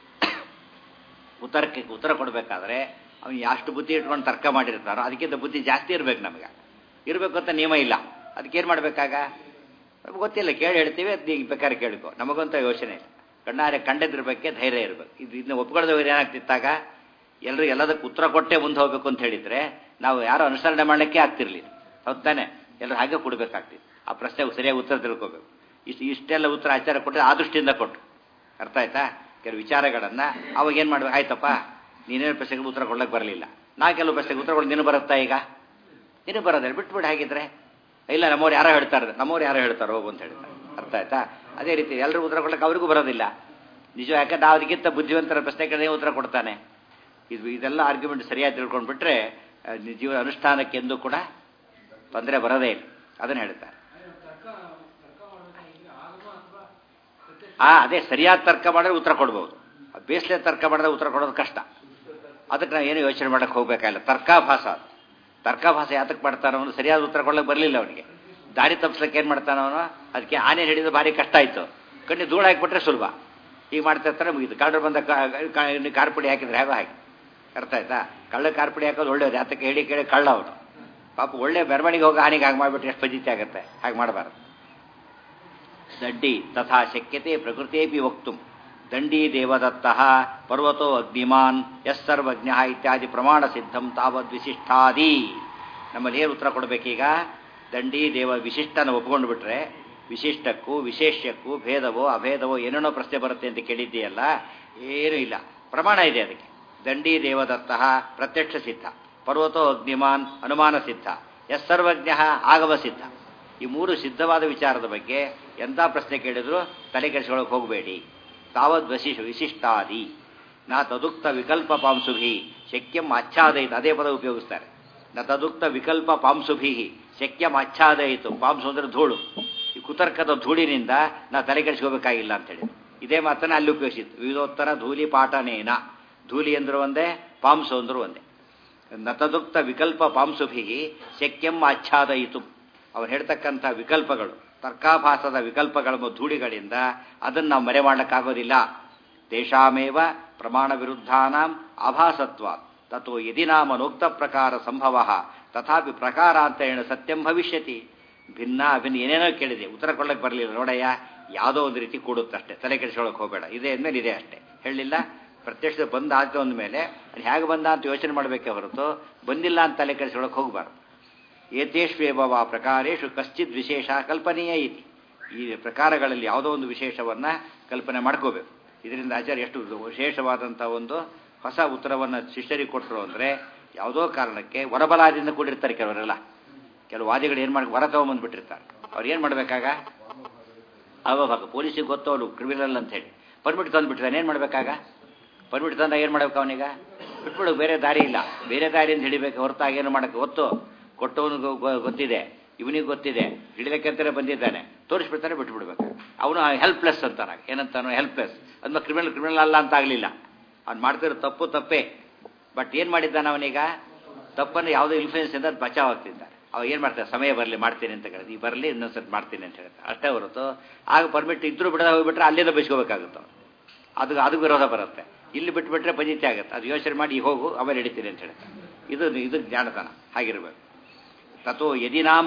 ಉತ್ತರಕ್ಕೆ ಉತ್ತರ ಕೊಡಬೇಕಾದ್ರೆ ಅವನು ಎಷ್ಟು ಬುದ್ಧಿ ಇಟ್ಕೊಂಡು ತರ್ಕ ಮಾಡಿರ್ತಾರೋ ಅದಕ್ಕಿಂತ ಬುದ್ಧಿ ಜಾಸ್ತಿ ಇರಬೇಕು ನಮಗೆ ಇರಬೇಕು ಅಂತ ನಿಯಮ ಇಲ್ಲ ಅದಕ್ಕೇನು ಮಾಡಬೇಕಾಗ ನಮ್ಗೆ ಗೊತ್ತಿಲ್ಲ ಕೇಳಿ ಹೇಳ್ತೀವಿ ಅದು ಈಗ ಬೇಕಾದ್ರೆ ಕೇಳಿಕೊ ನಮಗಂತ ಯೋಚನೆ ಇಲ್ಲ ಕಣ್ಣಾರೆ ಕಂಡದ್ರ ಬಗ್ಗೆ ಧೈರ್ಯ ಇರಬೇಕು ಇದು ಇದನ್ನ ಒಪ್ಕೊಳ್ಳೋದವ್ರು ಏನಾಗ್ತಿತ್ತಾಗ ಎಲ್ಲರೂ ಎಲ್ಲದಕ್ಕೆ ಉತ್ತರ ಕೊಟ್ಟೆ ಮುಂದೆ ಹೋಗ್ಬೇಕು ಅಂತ ಹೇಳಿದರೆ ನಾವು ಯಾರು ಅನುಸರಣೆ ಮಾಡಲಿಕ್ಕೆ ಆಗ್ತಿರ್ಲಿಲ್ಲ ಹೌದು ತಾನೆ ಎಲ್ಲರೂ ಹಾಗೆ ಕೊಡಬೇಕಾಗ್ತಿತ್ತು ಆ ಪ್ರಶ್ನೆಗೆ ಸರಿಯಾಗಿ ಉತ್ತರ ತಿಳ್ಕೋಬೇಕು ಇಷ್ಟು ಇಷ್ಟೆಲ್ಲ ಉತ್ತರ ಆಚಾರ ಕೊಟ್ಟರೆ ಆ ದೃಷ್ಟಿಯಿಂದ ಕೊಟ್ಟರು ಅರ್ಥ ಆಯ್ತಾ ಕೆಲವು ವಿಚಾರಗಳನ್ನು ಅವಾಗ ಏನು ಮಾಡ್ಬೇಕು ಆಯ್ತಪ್ಪ ನೀನೇನು ಪ್ರಶ್ನೆಗೆ ಉತ್ತರ ಕೊಡ್ಲಿಕ್ಕೆ ಬರಲಿಲ್ಲ ನಾ ಕೆಲವು ಪ್ರಶ್ನೆಗೆ ಉತ್ತರ ಕೊಡೋದು ನೀನು ಬರುತ್ತಾ ಈಗ ನೀನು ಬರೋದಿಲ್ಲ ಬಿಟ್ಬಿಟ್ಟು ಹಾಗಿದ್ರೆ ಇಲ್ಲ ನಮ್ಮವ್ರು ಯಾರೋ ಹೇಳ್ತಾರೆ ನಮ್ಮವ್ರು ಯಾರೋ ಹೇಳ್ತಾರೆ ಹೋಗು ಅಂತ ಹೇಳ್ತಾರೆ ಅರ್ಥ ಆಯ್ತಾ ಅದೇ ರೀತಿ ಎಲ್ಲರೂ ಉತ್ತರ ಕೊಡಕ್ಕೆ ಅವ್ರಿಗೂ ಬರೋದಿಲ್ಲ ನಿಜ ಯಾಕಂದ್ರೆ ನಾವು ಅದಕ್ಕಿಂತ ಬುದ್ಧಿವಂತರ ಪ್ರಶ್ನೆ ಕೇಳಿದ್ರೆ ಉತ್ತರ ಕೊಡ್ತಾನೆ ಇದು ಇದೆಲ್ಲ ಆರ್ಗ್ಯುಮೆಂಟ್ ಸರಿಯಾಗಿ ತಿಳ್ಕೊಂಡ್ಬಿಟ್ರೆ ಜೀವನ ಅನುಷ್ಠಾನಕ್ಕೆ ಎಂದೂ ಕೂಡ ತೊಂದರೆ ಬರೋದೇ ಇಲ್ಲ ಅದನ್ನು ಹೇಳ್ತಾರೆ ಆ ಅದೇ ಸರಿಯಾದ ತರ್ಕ ಮಾಡಿದ್ರೆ ಉತ್ತರ ಕೊಡ್ಬೋದು ಬೇಸ್ಲೆ ತರ್ಕ ಮಾಡಿದ್ರೆ ಉತ್ತರ ಕೊಡೋದು ಕಷ್ಟ ಅದಕ್ಕೆ ನಾವು ಏನು ಯೋಚನೆ ಮಾಡೋಕ್ಕೆ ಹೋಗ್ಬೇಕಾಗಿಲ್ಲ ತರ್ಕಾಭಾಸ ತರ್ಕಾಭಾಸ ಯಾತಕ್ಕೆ ಮಾಡ್ತಾನೆ ಅವನು ಸರಿಯಾದ ಉತ್ತರ ಕೊಡಲಿಕ್ಕೆ ಬರಲಿಲ್ಲ ಅವನಿಗೆ ದಾರಿ ತಪ್ಪಿಸ್ಲಿಕ್ಕೆ ಏನು ಮಾಡ್ತಾನೆ ಅವನು ಅದಕ್ಕೆ ಆನೆ ಹಿಡಿದು ಭಾರಿ ಕಷ್ಟ ಆಯಿತು ಕಣ್ಣಿ ಧೂಳು ಹಾಕಿಬಿಟ್ರೆ ಸುಲಭ ಹೀಗೆ ಮಾಡ್ತಾ ಇರ್ತಾರೆ ಮುಗಿದು ಕಳ್ಳರು ಬಂದ ಕಾರ್ಪುಡಿ ಹಾಕಿದ್ರೆ ಹೇಗೋ ಹಾಕಿ ಅರ್ಥ ಆಯ್ತಾ ಕಳ್ಳ ಕಾರ್ಪುಡಿ ಹಾಕೋದು ಒಳ್ಳೇದು ಯಾತಕ್ಕೆ ಹೇಳಿ ಕೇಳಿ ಕಳ್ಳ ಅವನು ಪಾಪ ಒಳ್ಳೆ ಮೆರವಣಿಗೆ ಹೋಗಿ ಹಾನಿಗೆ ಹಾಗೆ ಮಾಡಿಬಿಟ್ರೆ ಎಷ್ಟು ಫಜಿತಿ ಆಗುತ್ತೆ ಹಾಗೆ ಮಾಡಬಾರ್ದು ದಂಡಿ ತಥಾ ಶಕ್ಯತೆ ಪ್ರಕೃತೇಪಿ ವಕ್ತು ದಂಡಿ ದೇವದತ್ತ ಪರ್ವತೋ ಅಗ್ನಿಮಾನ್ ಎಸ್ ಸರ್ವಜ್ಞ ಇತ್ಯಾದಿ ಪ್ರಮಾಣ ಸಿದ್ಧಂ ತಾವದ್ ವಿಶಿಷ್ಟಾದಿ ನಮ್ಮಲ್ಲಿ ಏನು ಉತ್ತರ ಕೊಡಬೇಕೀಗ ದಂಡಿ ದೇವ ವಿಶಿಷ್ಟನ ಒಪ್ಕೊಂಡು ಬಿಟ್ರೆ ವಿಶಿಷ್ಟಕ್ಕೂ ವಿಶೇಷಕ್ಕೂ ಭೇದವೋ ಅಭೇದವೋ ಏನೇನೋ ಪ್ರಶ್ನೆ ಬರುತ್ತೆ ಅಂತ ಕೇಳಿದ್ದೀಯಲ್ಲ ಏನೂ ಇಲ್ಲ ಪ್ರಮಾಣ ಇದೆ ಅದಕ್ಕೆ ದಂಡಿ ದೇವದತ್ತ ಪ್ರತ್ಯಕ್ಷ ಸಿದ್ಧ ಪರ್ವತೋ ಅಗ್ನಿಮಾನ್ ಅನುಮಾನ ಸಿದ್ಧ ಎಸ್ ಸರ್ವಜ್ಞ ಆಗಮ ಸಿದ್ಧ ಈ ಮೂರು ಸಿದ್ಧವಾದ ವಿಚಾರದ ಬಗ್ಗೆ ಎಂಥ ಪ್ರಶ್ನೆ ಕೇಳಿದ್ರು ತಲೆ ಕೆಡಿಸ್ಕೊಳ್ಳೋಕೆ ಹೋಗಬೇಡಿ ತಾವದ್ ವಶಿಷ ವಿಶಿಷ್ಟಾದಿ ನಾ ತದುಕ್ತ ವಿಕಲ್ಪ ಪಾಂಸುಭಿ ಶಕ್ಯಂ ಆಚ್ಛಾದಯಿತು ಅದೇ ಪದ ಉಪಯೋಗಿಸ್ತಾರೆ ನ ತದುಕ್ತ ವಿಕಲ್ಪ ಪಾಂಸುಭಿ ಶಕ್ಯಂ ಆಚ್ಛಾದಯಿತು ಪಾಂಸು ಅಂದ್ರೆ ಧೂಳು ಈ ಕುತರ್ಕದ ಧೂಳಿನಿಂದ ನಾ ತಲೆ ಕೆಡಿಸ್ಕೋಬೇಕಾಗಿಲ್ಲ ಅಂತೇಳಿ ಇದೇ ಮಾತನ್ನ ಅಲ್ಲಿ ಉಪಯೋಗಿಸಿತ್ತು ವಿವಿಧೋತ್ತರ ಧೂಲಿ ಪಾಠನೇನ ಧೂಲಿ ಅಂದ್ರು ಒಂದೇ ಪಾಂಸು ಅಂದ್ರು ಒಂದೇ ನತದುಕ್ತ ವಿಕಲ್ಪ ಪಾಂಸುಭಿ ಶಕ್ಯಂ ಆಚ್ಛಾದಯಿತು ಅವ್ರು ಹೇಳ್ತಕ್ಕಂಥ ವಿಕಲ್ಪಗಳು ತರ್ಕಾಭಾಸದ ವಿಕಲ್ಪಗಳ ಧೂಳಿಗಳಿಂದ ಅದನ್ನು ನಾವು ಮರೆ ಮಾಡಲಿಕ್ಕಾಗೋದಿಲ್ಲ ತೇಷಾಮೇವ ಪ್ರಮಾಣ ವಿರುದ್ಧಾನಾಂ ಆಭಾಸತ್ವ ತಥೋ ಯದಿ ನಾಮನೋಕ್ತ ಪ್ರಕಾರ ಸಂಭವ ತಥಾಪಿ ಪ್ರಕಾರಾಂತರೇಣ ಸತ್ಯಂ ಭವಿಷ್ಯತಿ ಭಿನ್ನ ಅಭಿನ್ನ ಏನೇನೋ ಕೇಳಿದೆ ಉತ್ತರ ಕೊಡಕ್ಕೆ ಬರಲಿಲ್ಲ ನೋಡಯ್ಯ ಯಾವುದೋ ಒಂದು ರೀತಿ ಕೂಡುತ್ತಷ್ಟೇ ತಲೆ ಕೆಡಿಸ್ಕೊಳಕ್ಕೆ ಹೋಗಬೇಡ ಇದೆ ಅಂದಮೇಲೆ ಇದೆ ಅಷ್ಟೇ ಹೇಳಲಿಲ್ಲ ಪ್ರತ್ಯಕ್ಷ ಬಂದ ಆಯ್ತು ಅಂದಮೇಲೆ ಅದು ಹೇಗೆ ಬಂದ ಅಂತ ಯೋಚನೆ ಮಾಡಬೇಕೇ ಹೊರತು ಬಂದಿಲ್ಲ ಅಂತ ತಲೆ ಕೆಡಿಸ್ಕೊಳಕ್ಕೆ ಹೋಗಬಾರ್ದು ಏತೇಷ್ವೇವ ವಾ ಪ್ರಕಾರೇಶು ಕಶ್ಚಿತ್ ವಿಶೇಷ ಕಲ್ಪನೀಯ ಇತಿ ಈ ಪ್ರಕಾರಗಳಲ್ಲಿ ಯಾವುದೋ ಒಂದು ವಿಶೇಷವನ್ನು ಕಲ್ಪನೆ ಮಾಡ್ಕೋಬೇಕು ಇದರಿಂದ ಆಚಾರ್ಯ ಎಷ್ಟು ವಿಶೇಷವಾದಂಥ ಒಂದು ಹೊಸ ಉತ್ತರವನ್ನು ಶಿಷ್ಯರಿಗೆ ಕೊಟ್ಟರು ಅಂದರೆ ಯಾವುದೋ ಕಾರಣಕ್ಕೆ ವರಬಲಾದಿಂದ ಕೂಡಿರ್ತಾರೆ ಕೆಲವರೆಲ್ಲ ಕೆಲವು ವಾದಿಗಳು ಏನು ಮಾಡಿ ವರ ತಗೊಂಬಂದ್ಬಿಟ್ಟಿರ್ತಾರೆ ಅವ್ರು ಏನು ಮಾಡಬೇಕಾಗ ಅವಾಗ ಪೊಲೀಸಿಗೆ ಗೊತ್ತು ಅವನು ಕ್ರಿಮಿನಲ್ ಅಂತ ಹೇಳಿ ಪರ್ಮಿಟ್ ತಂದುಬಿಟ್ಟಿದ್ದಾನೆ ಏನು ಮಾಡಬೇಕಾಗ ಪರ್ಮಿಟ್ ತಂದ ಏನು ಮಾಡ್ಬೇಕು ಅವನೀಗ ಬಿಟ್ಬಿಡು ಬೇರೆ ದಾರಿ ಇಲ್ಲ ಬೇರೆ ದಾರಿಯಿಂದ ಹಿಡಿಬೇಕು ಹೊರತಾಗಿ ಏನು ಮಾಡೋಕ್ಕೆ ಗೊತ್ತು ಕೊಟ್ಟವನಿಗೆ ಗೊತ್ತಿದೆ ಇವನಿಗೆ ಗೊತ್ತಿದೆ ಹಿಡಿದಕ್ಕಂತಾನೆ ಬಂದಿದ್ದಾನೆ ತೋರಿಸ್ಬಿಡ್ತಾನೆ ಬಿಟ್ಬಿಡ್ಬೇಕು ಅವನು ಹೆಲ್ಪ್ಲೆಸ್ ಅಂತಾನ ಏನಂತಾನು ಹೆಲ್ಪ್ಲೆಸ್ ಅದ್ಮ ಕ್ರಿಮಿನಲ್ ಕ್ರಿಮಿನಲ್ ಅಲ್ಲ ಅಂತ ಆಗಲಿಲ್ಲ ಅವ್ನು ಮಾಡ್ತಿರೋ ತಪ್ಪು ತಪ್ಪೇ ಬಟ್ ಏನು ಮಾಡಿದ್ದಾನೆ ಅವನೀಗ ತಪ್ಪನ್ನು ಯಾವುದೋ ಇನ್ಫ್ಲೂಯೆನ್ಸಿಂದ ಅದು ಬಚಾವ್ ಆಗ್ತಿದ್ದಾನೆ ಅವ ಏನು ಮಾಡ್ತಾರೆ ಸಮಯ ಬರಲಿ ಮಾಡ್ತೀನಿ ಅಂತ ಹೇಳಿದ್ರೆ ಈ ಬರಲಿ ಇನ್ನೊಂದ್ಸತಿ ಮಾಡ್ತೀನಿ ಅಂತ ಹೇಳ್ತಾರೆ ಅಷ್ಟೇ ಹೊರತು ಆಗ ಪರ್ಮಿಟ್ ಇದ್ರೂ ಬಿಡದ ಹೋಗ್ಬಿಟ್ರೆ ಅಲ್ಲಿಂದ ಬೈಸ್ಕೋಬೇಕಾಗುತ್ತೆ ಅದು ಅದು ವಿರೋಧ ಬರುತ್ತೆ ಇಲ್ಲಿ ಬಿಟ್ಬಿಟ್ರೆ ಪಂಜಿತಿ ಆಗುತ್ತೆ ಅದು ಯೋಚನೆ ಮಾಡಿ ಹೋಗು ಆಮೇಲೆ ಹಿಡಿತೀನಿ ಅಂತ ಹೇಳ್ತಾರೆ ಇದು ಇದು ಜ್ಞಾನತನ ಹಾಗಿರಬೇಕು ತಥೋ ಯದಿ ನಾಮ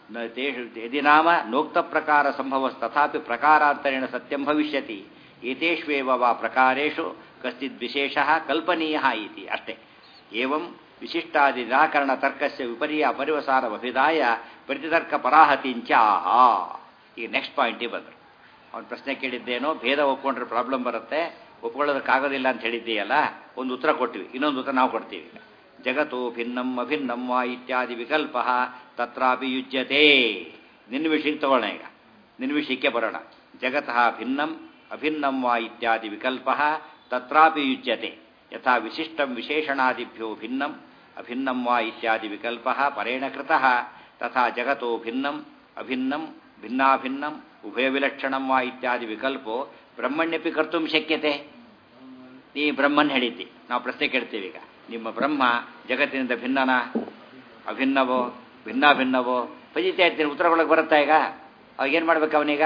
ಯದಿ ನಾಮ ನೋಕ್ತ ಪ್ರಕಾರ ಸಂಭವ ತಥಾಪಿ ಪ್ರಕಾರಾಂತರೇಣ ಸತ್ಯಂ ಭವಿಷ್ಯತಿ ಏತೇಷ್ವೇವ ವಾ ಪ್ರಕಾರೇಶು ಕಶ್ಚಿತ್ ವಿಶೇಷ ಕಲ್ಪನೀಯ ಇತಿ ಅಷ್ಟೇ ಏವಂ ವಿಶಿಷ್ಟಾದಿ ನಿರಾಕರಣ ತರ್ಕಸ್ಯ ವಿಪರ್ಯ ಪರಿವಸಾರಮಭಿದಾಯ ಪ್ರತಿತರ್ಕ ಪರಾಹತಿಂಚ ಆಹಾ ಈಗ ನೆಕ್ಸ್ಟ್ ಪಾಯಿಂಟಿಗೆ ಬಂದರು ಅವನು ಪ್ರಶ್ನೆ ಕೇಳಿದ್ದೇನೋ ಭೇದ ಒಪ್ಕೊಂಡ್ರೆ ಪ್ರಾಬ್ಲಮ್ ಬರುತ್ತೆ ಒಪ್ಕೊಳ್ಳೋದಕ್ಕಾಗೋದಿಲ್ಲ ಅಂತ ಹೇಳಿದ್ದೀಯಲ್ಲ ಒಂದು ಉತ್ತರ ಕೊಟ್ಟಿವಿ ಇನ್ನೊಂದು ಉತ್ತರ ನಾವು ಕೊಡ್ತೀವಿ ಈಗ ಜಗತ್ತು ಭಿನ್ನಂ ಅಭಿನ್ನಂ ವಾ ಇತ್ಯಾದಿ ವಿಕಲ್ಪ ತತ್ರಾಪಿ ಯುಜ್ಯತೆ ನಿನ್ನ ವಿಷಯಕ್ಕೆ ತಗೊಳ್ಳೋಣ ಈಗ ನಿನ್ನ ವಿಷಯಕ್ಕೆ ಬರೋಣ ಜಗತಃ ಭಿನ್ನಂ ಅಭಿನ್ನಂ ವಾ ಇತ್ಯಾದಿ ವಿಕಲ್ಪ ತತ್ರಾಪಿ ಯುಜ್ಯತೆ ಯಥಾ ವಿಶಿಷ್ಟಂ ವಿಶೇಷಣಾದಿಭ್ಯೋ ಭಿನ್ನಂ ಅಭಿನ್ನಂ ವಾ ಇತ್ಯಾದಿ ವಿಕಲ್ಪ ಪರೇಣ ಕೃತಃ ತಥಾ ಜಗತ್ತೋ ಭಿನ್ನಂ ಅಭಿನ್ನಂ ಭಿನ್ನಾಭಿನ್ನಂ ಉಭಯವಿಲಕ್ಷಣಂ ವಾ ಇತ್ಯಾದಿ ವಿಕಲ್ಪೋ ಬ್ರಹ್ಮಣ್ಯಪಿ ಕರ್ತುಂ ಶಕ್ಯತೆ ನೀ ಬ್ರಹ್ಮನ್ ಹೇಳಿದ್ದಿ ನಾವು ಪ್ರಶ್ನೆ ಕೇಳ್ತೀವಿ ಈಗ ನಿಮ್ಮ ಬ್ರಹ್ಮ ಜಗತ್ತಿನಿಂದ ಭಿನ್ನನ ಅಭಿನ್ನವೋ ಭಿನ್ನಾಭಿನ್ನವೋ ಪಜಿತ ಇರ್ತೀನಿ ಉತ್ತರಗೊಳಗೆ ಬರುತ್ತಾ ಈಗ ಅವಾಗ ಏನು ಮಾಡ್ಬೇಕು ಅವನೀಗ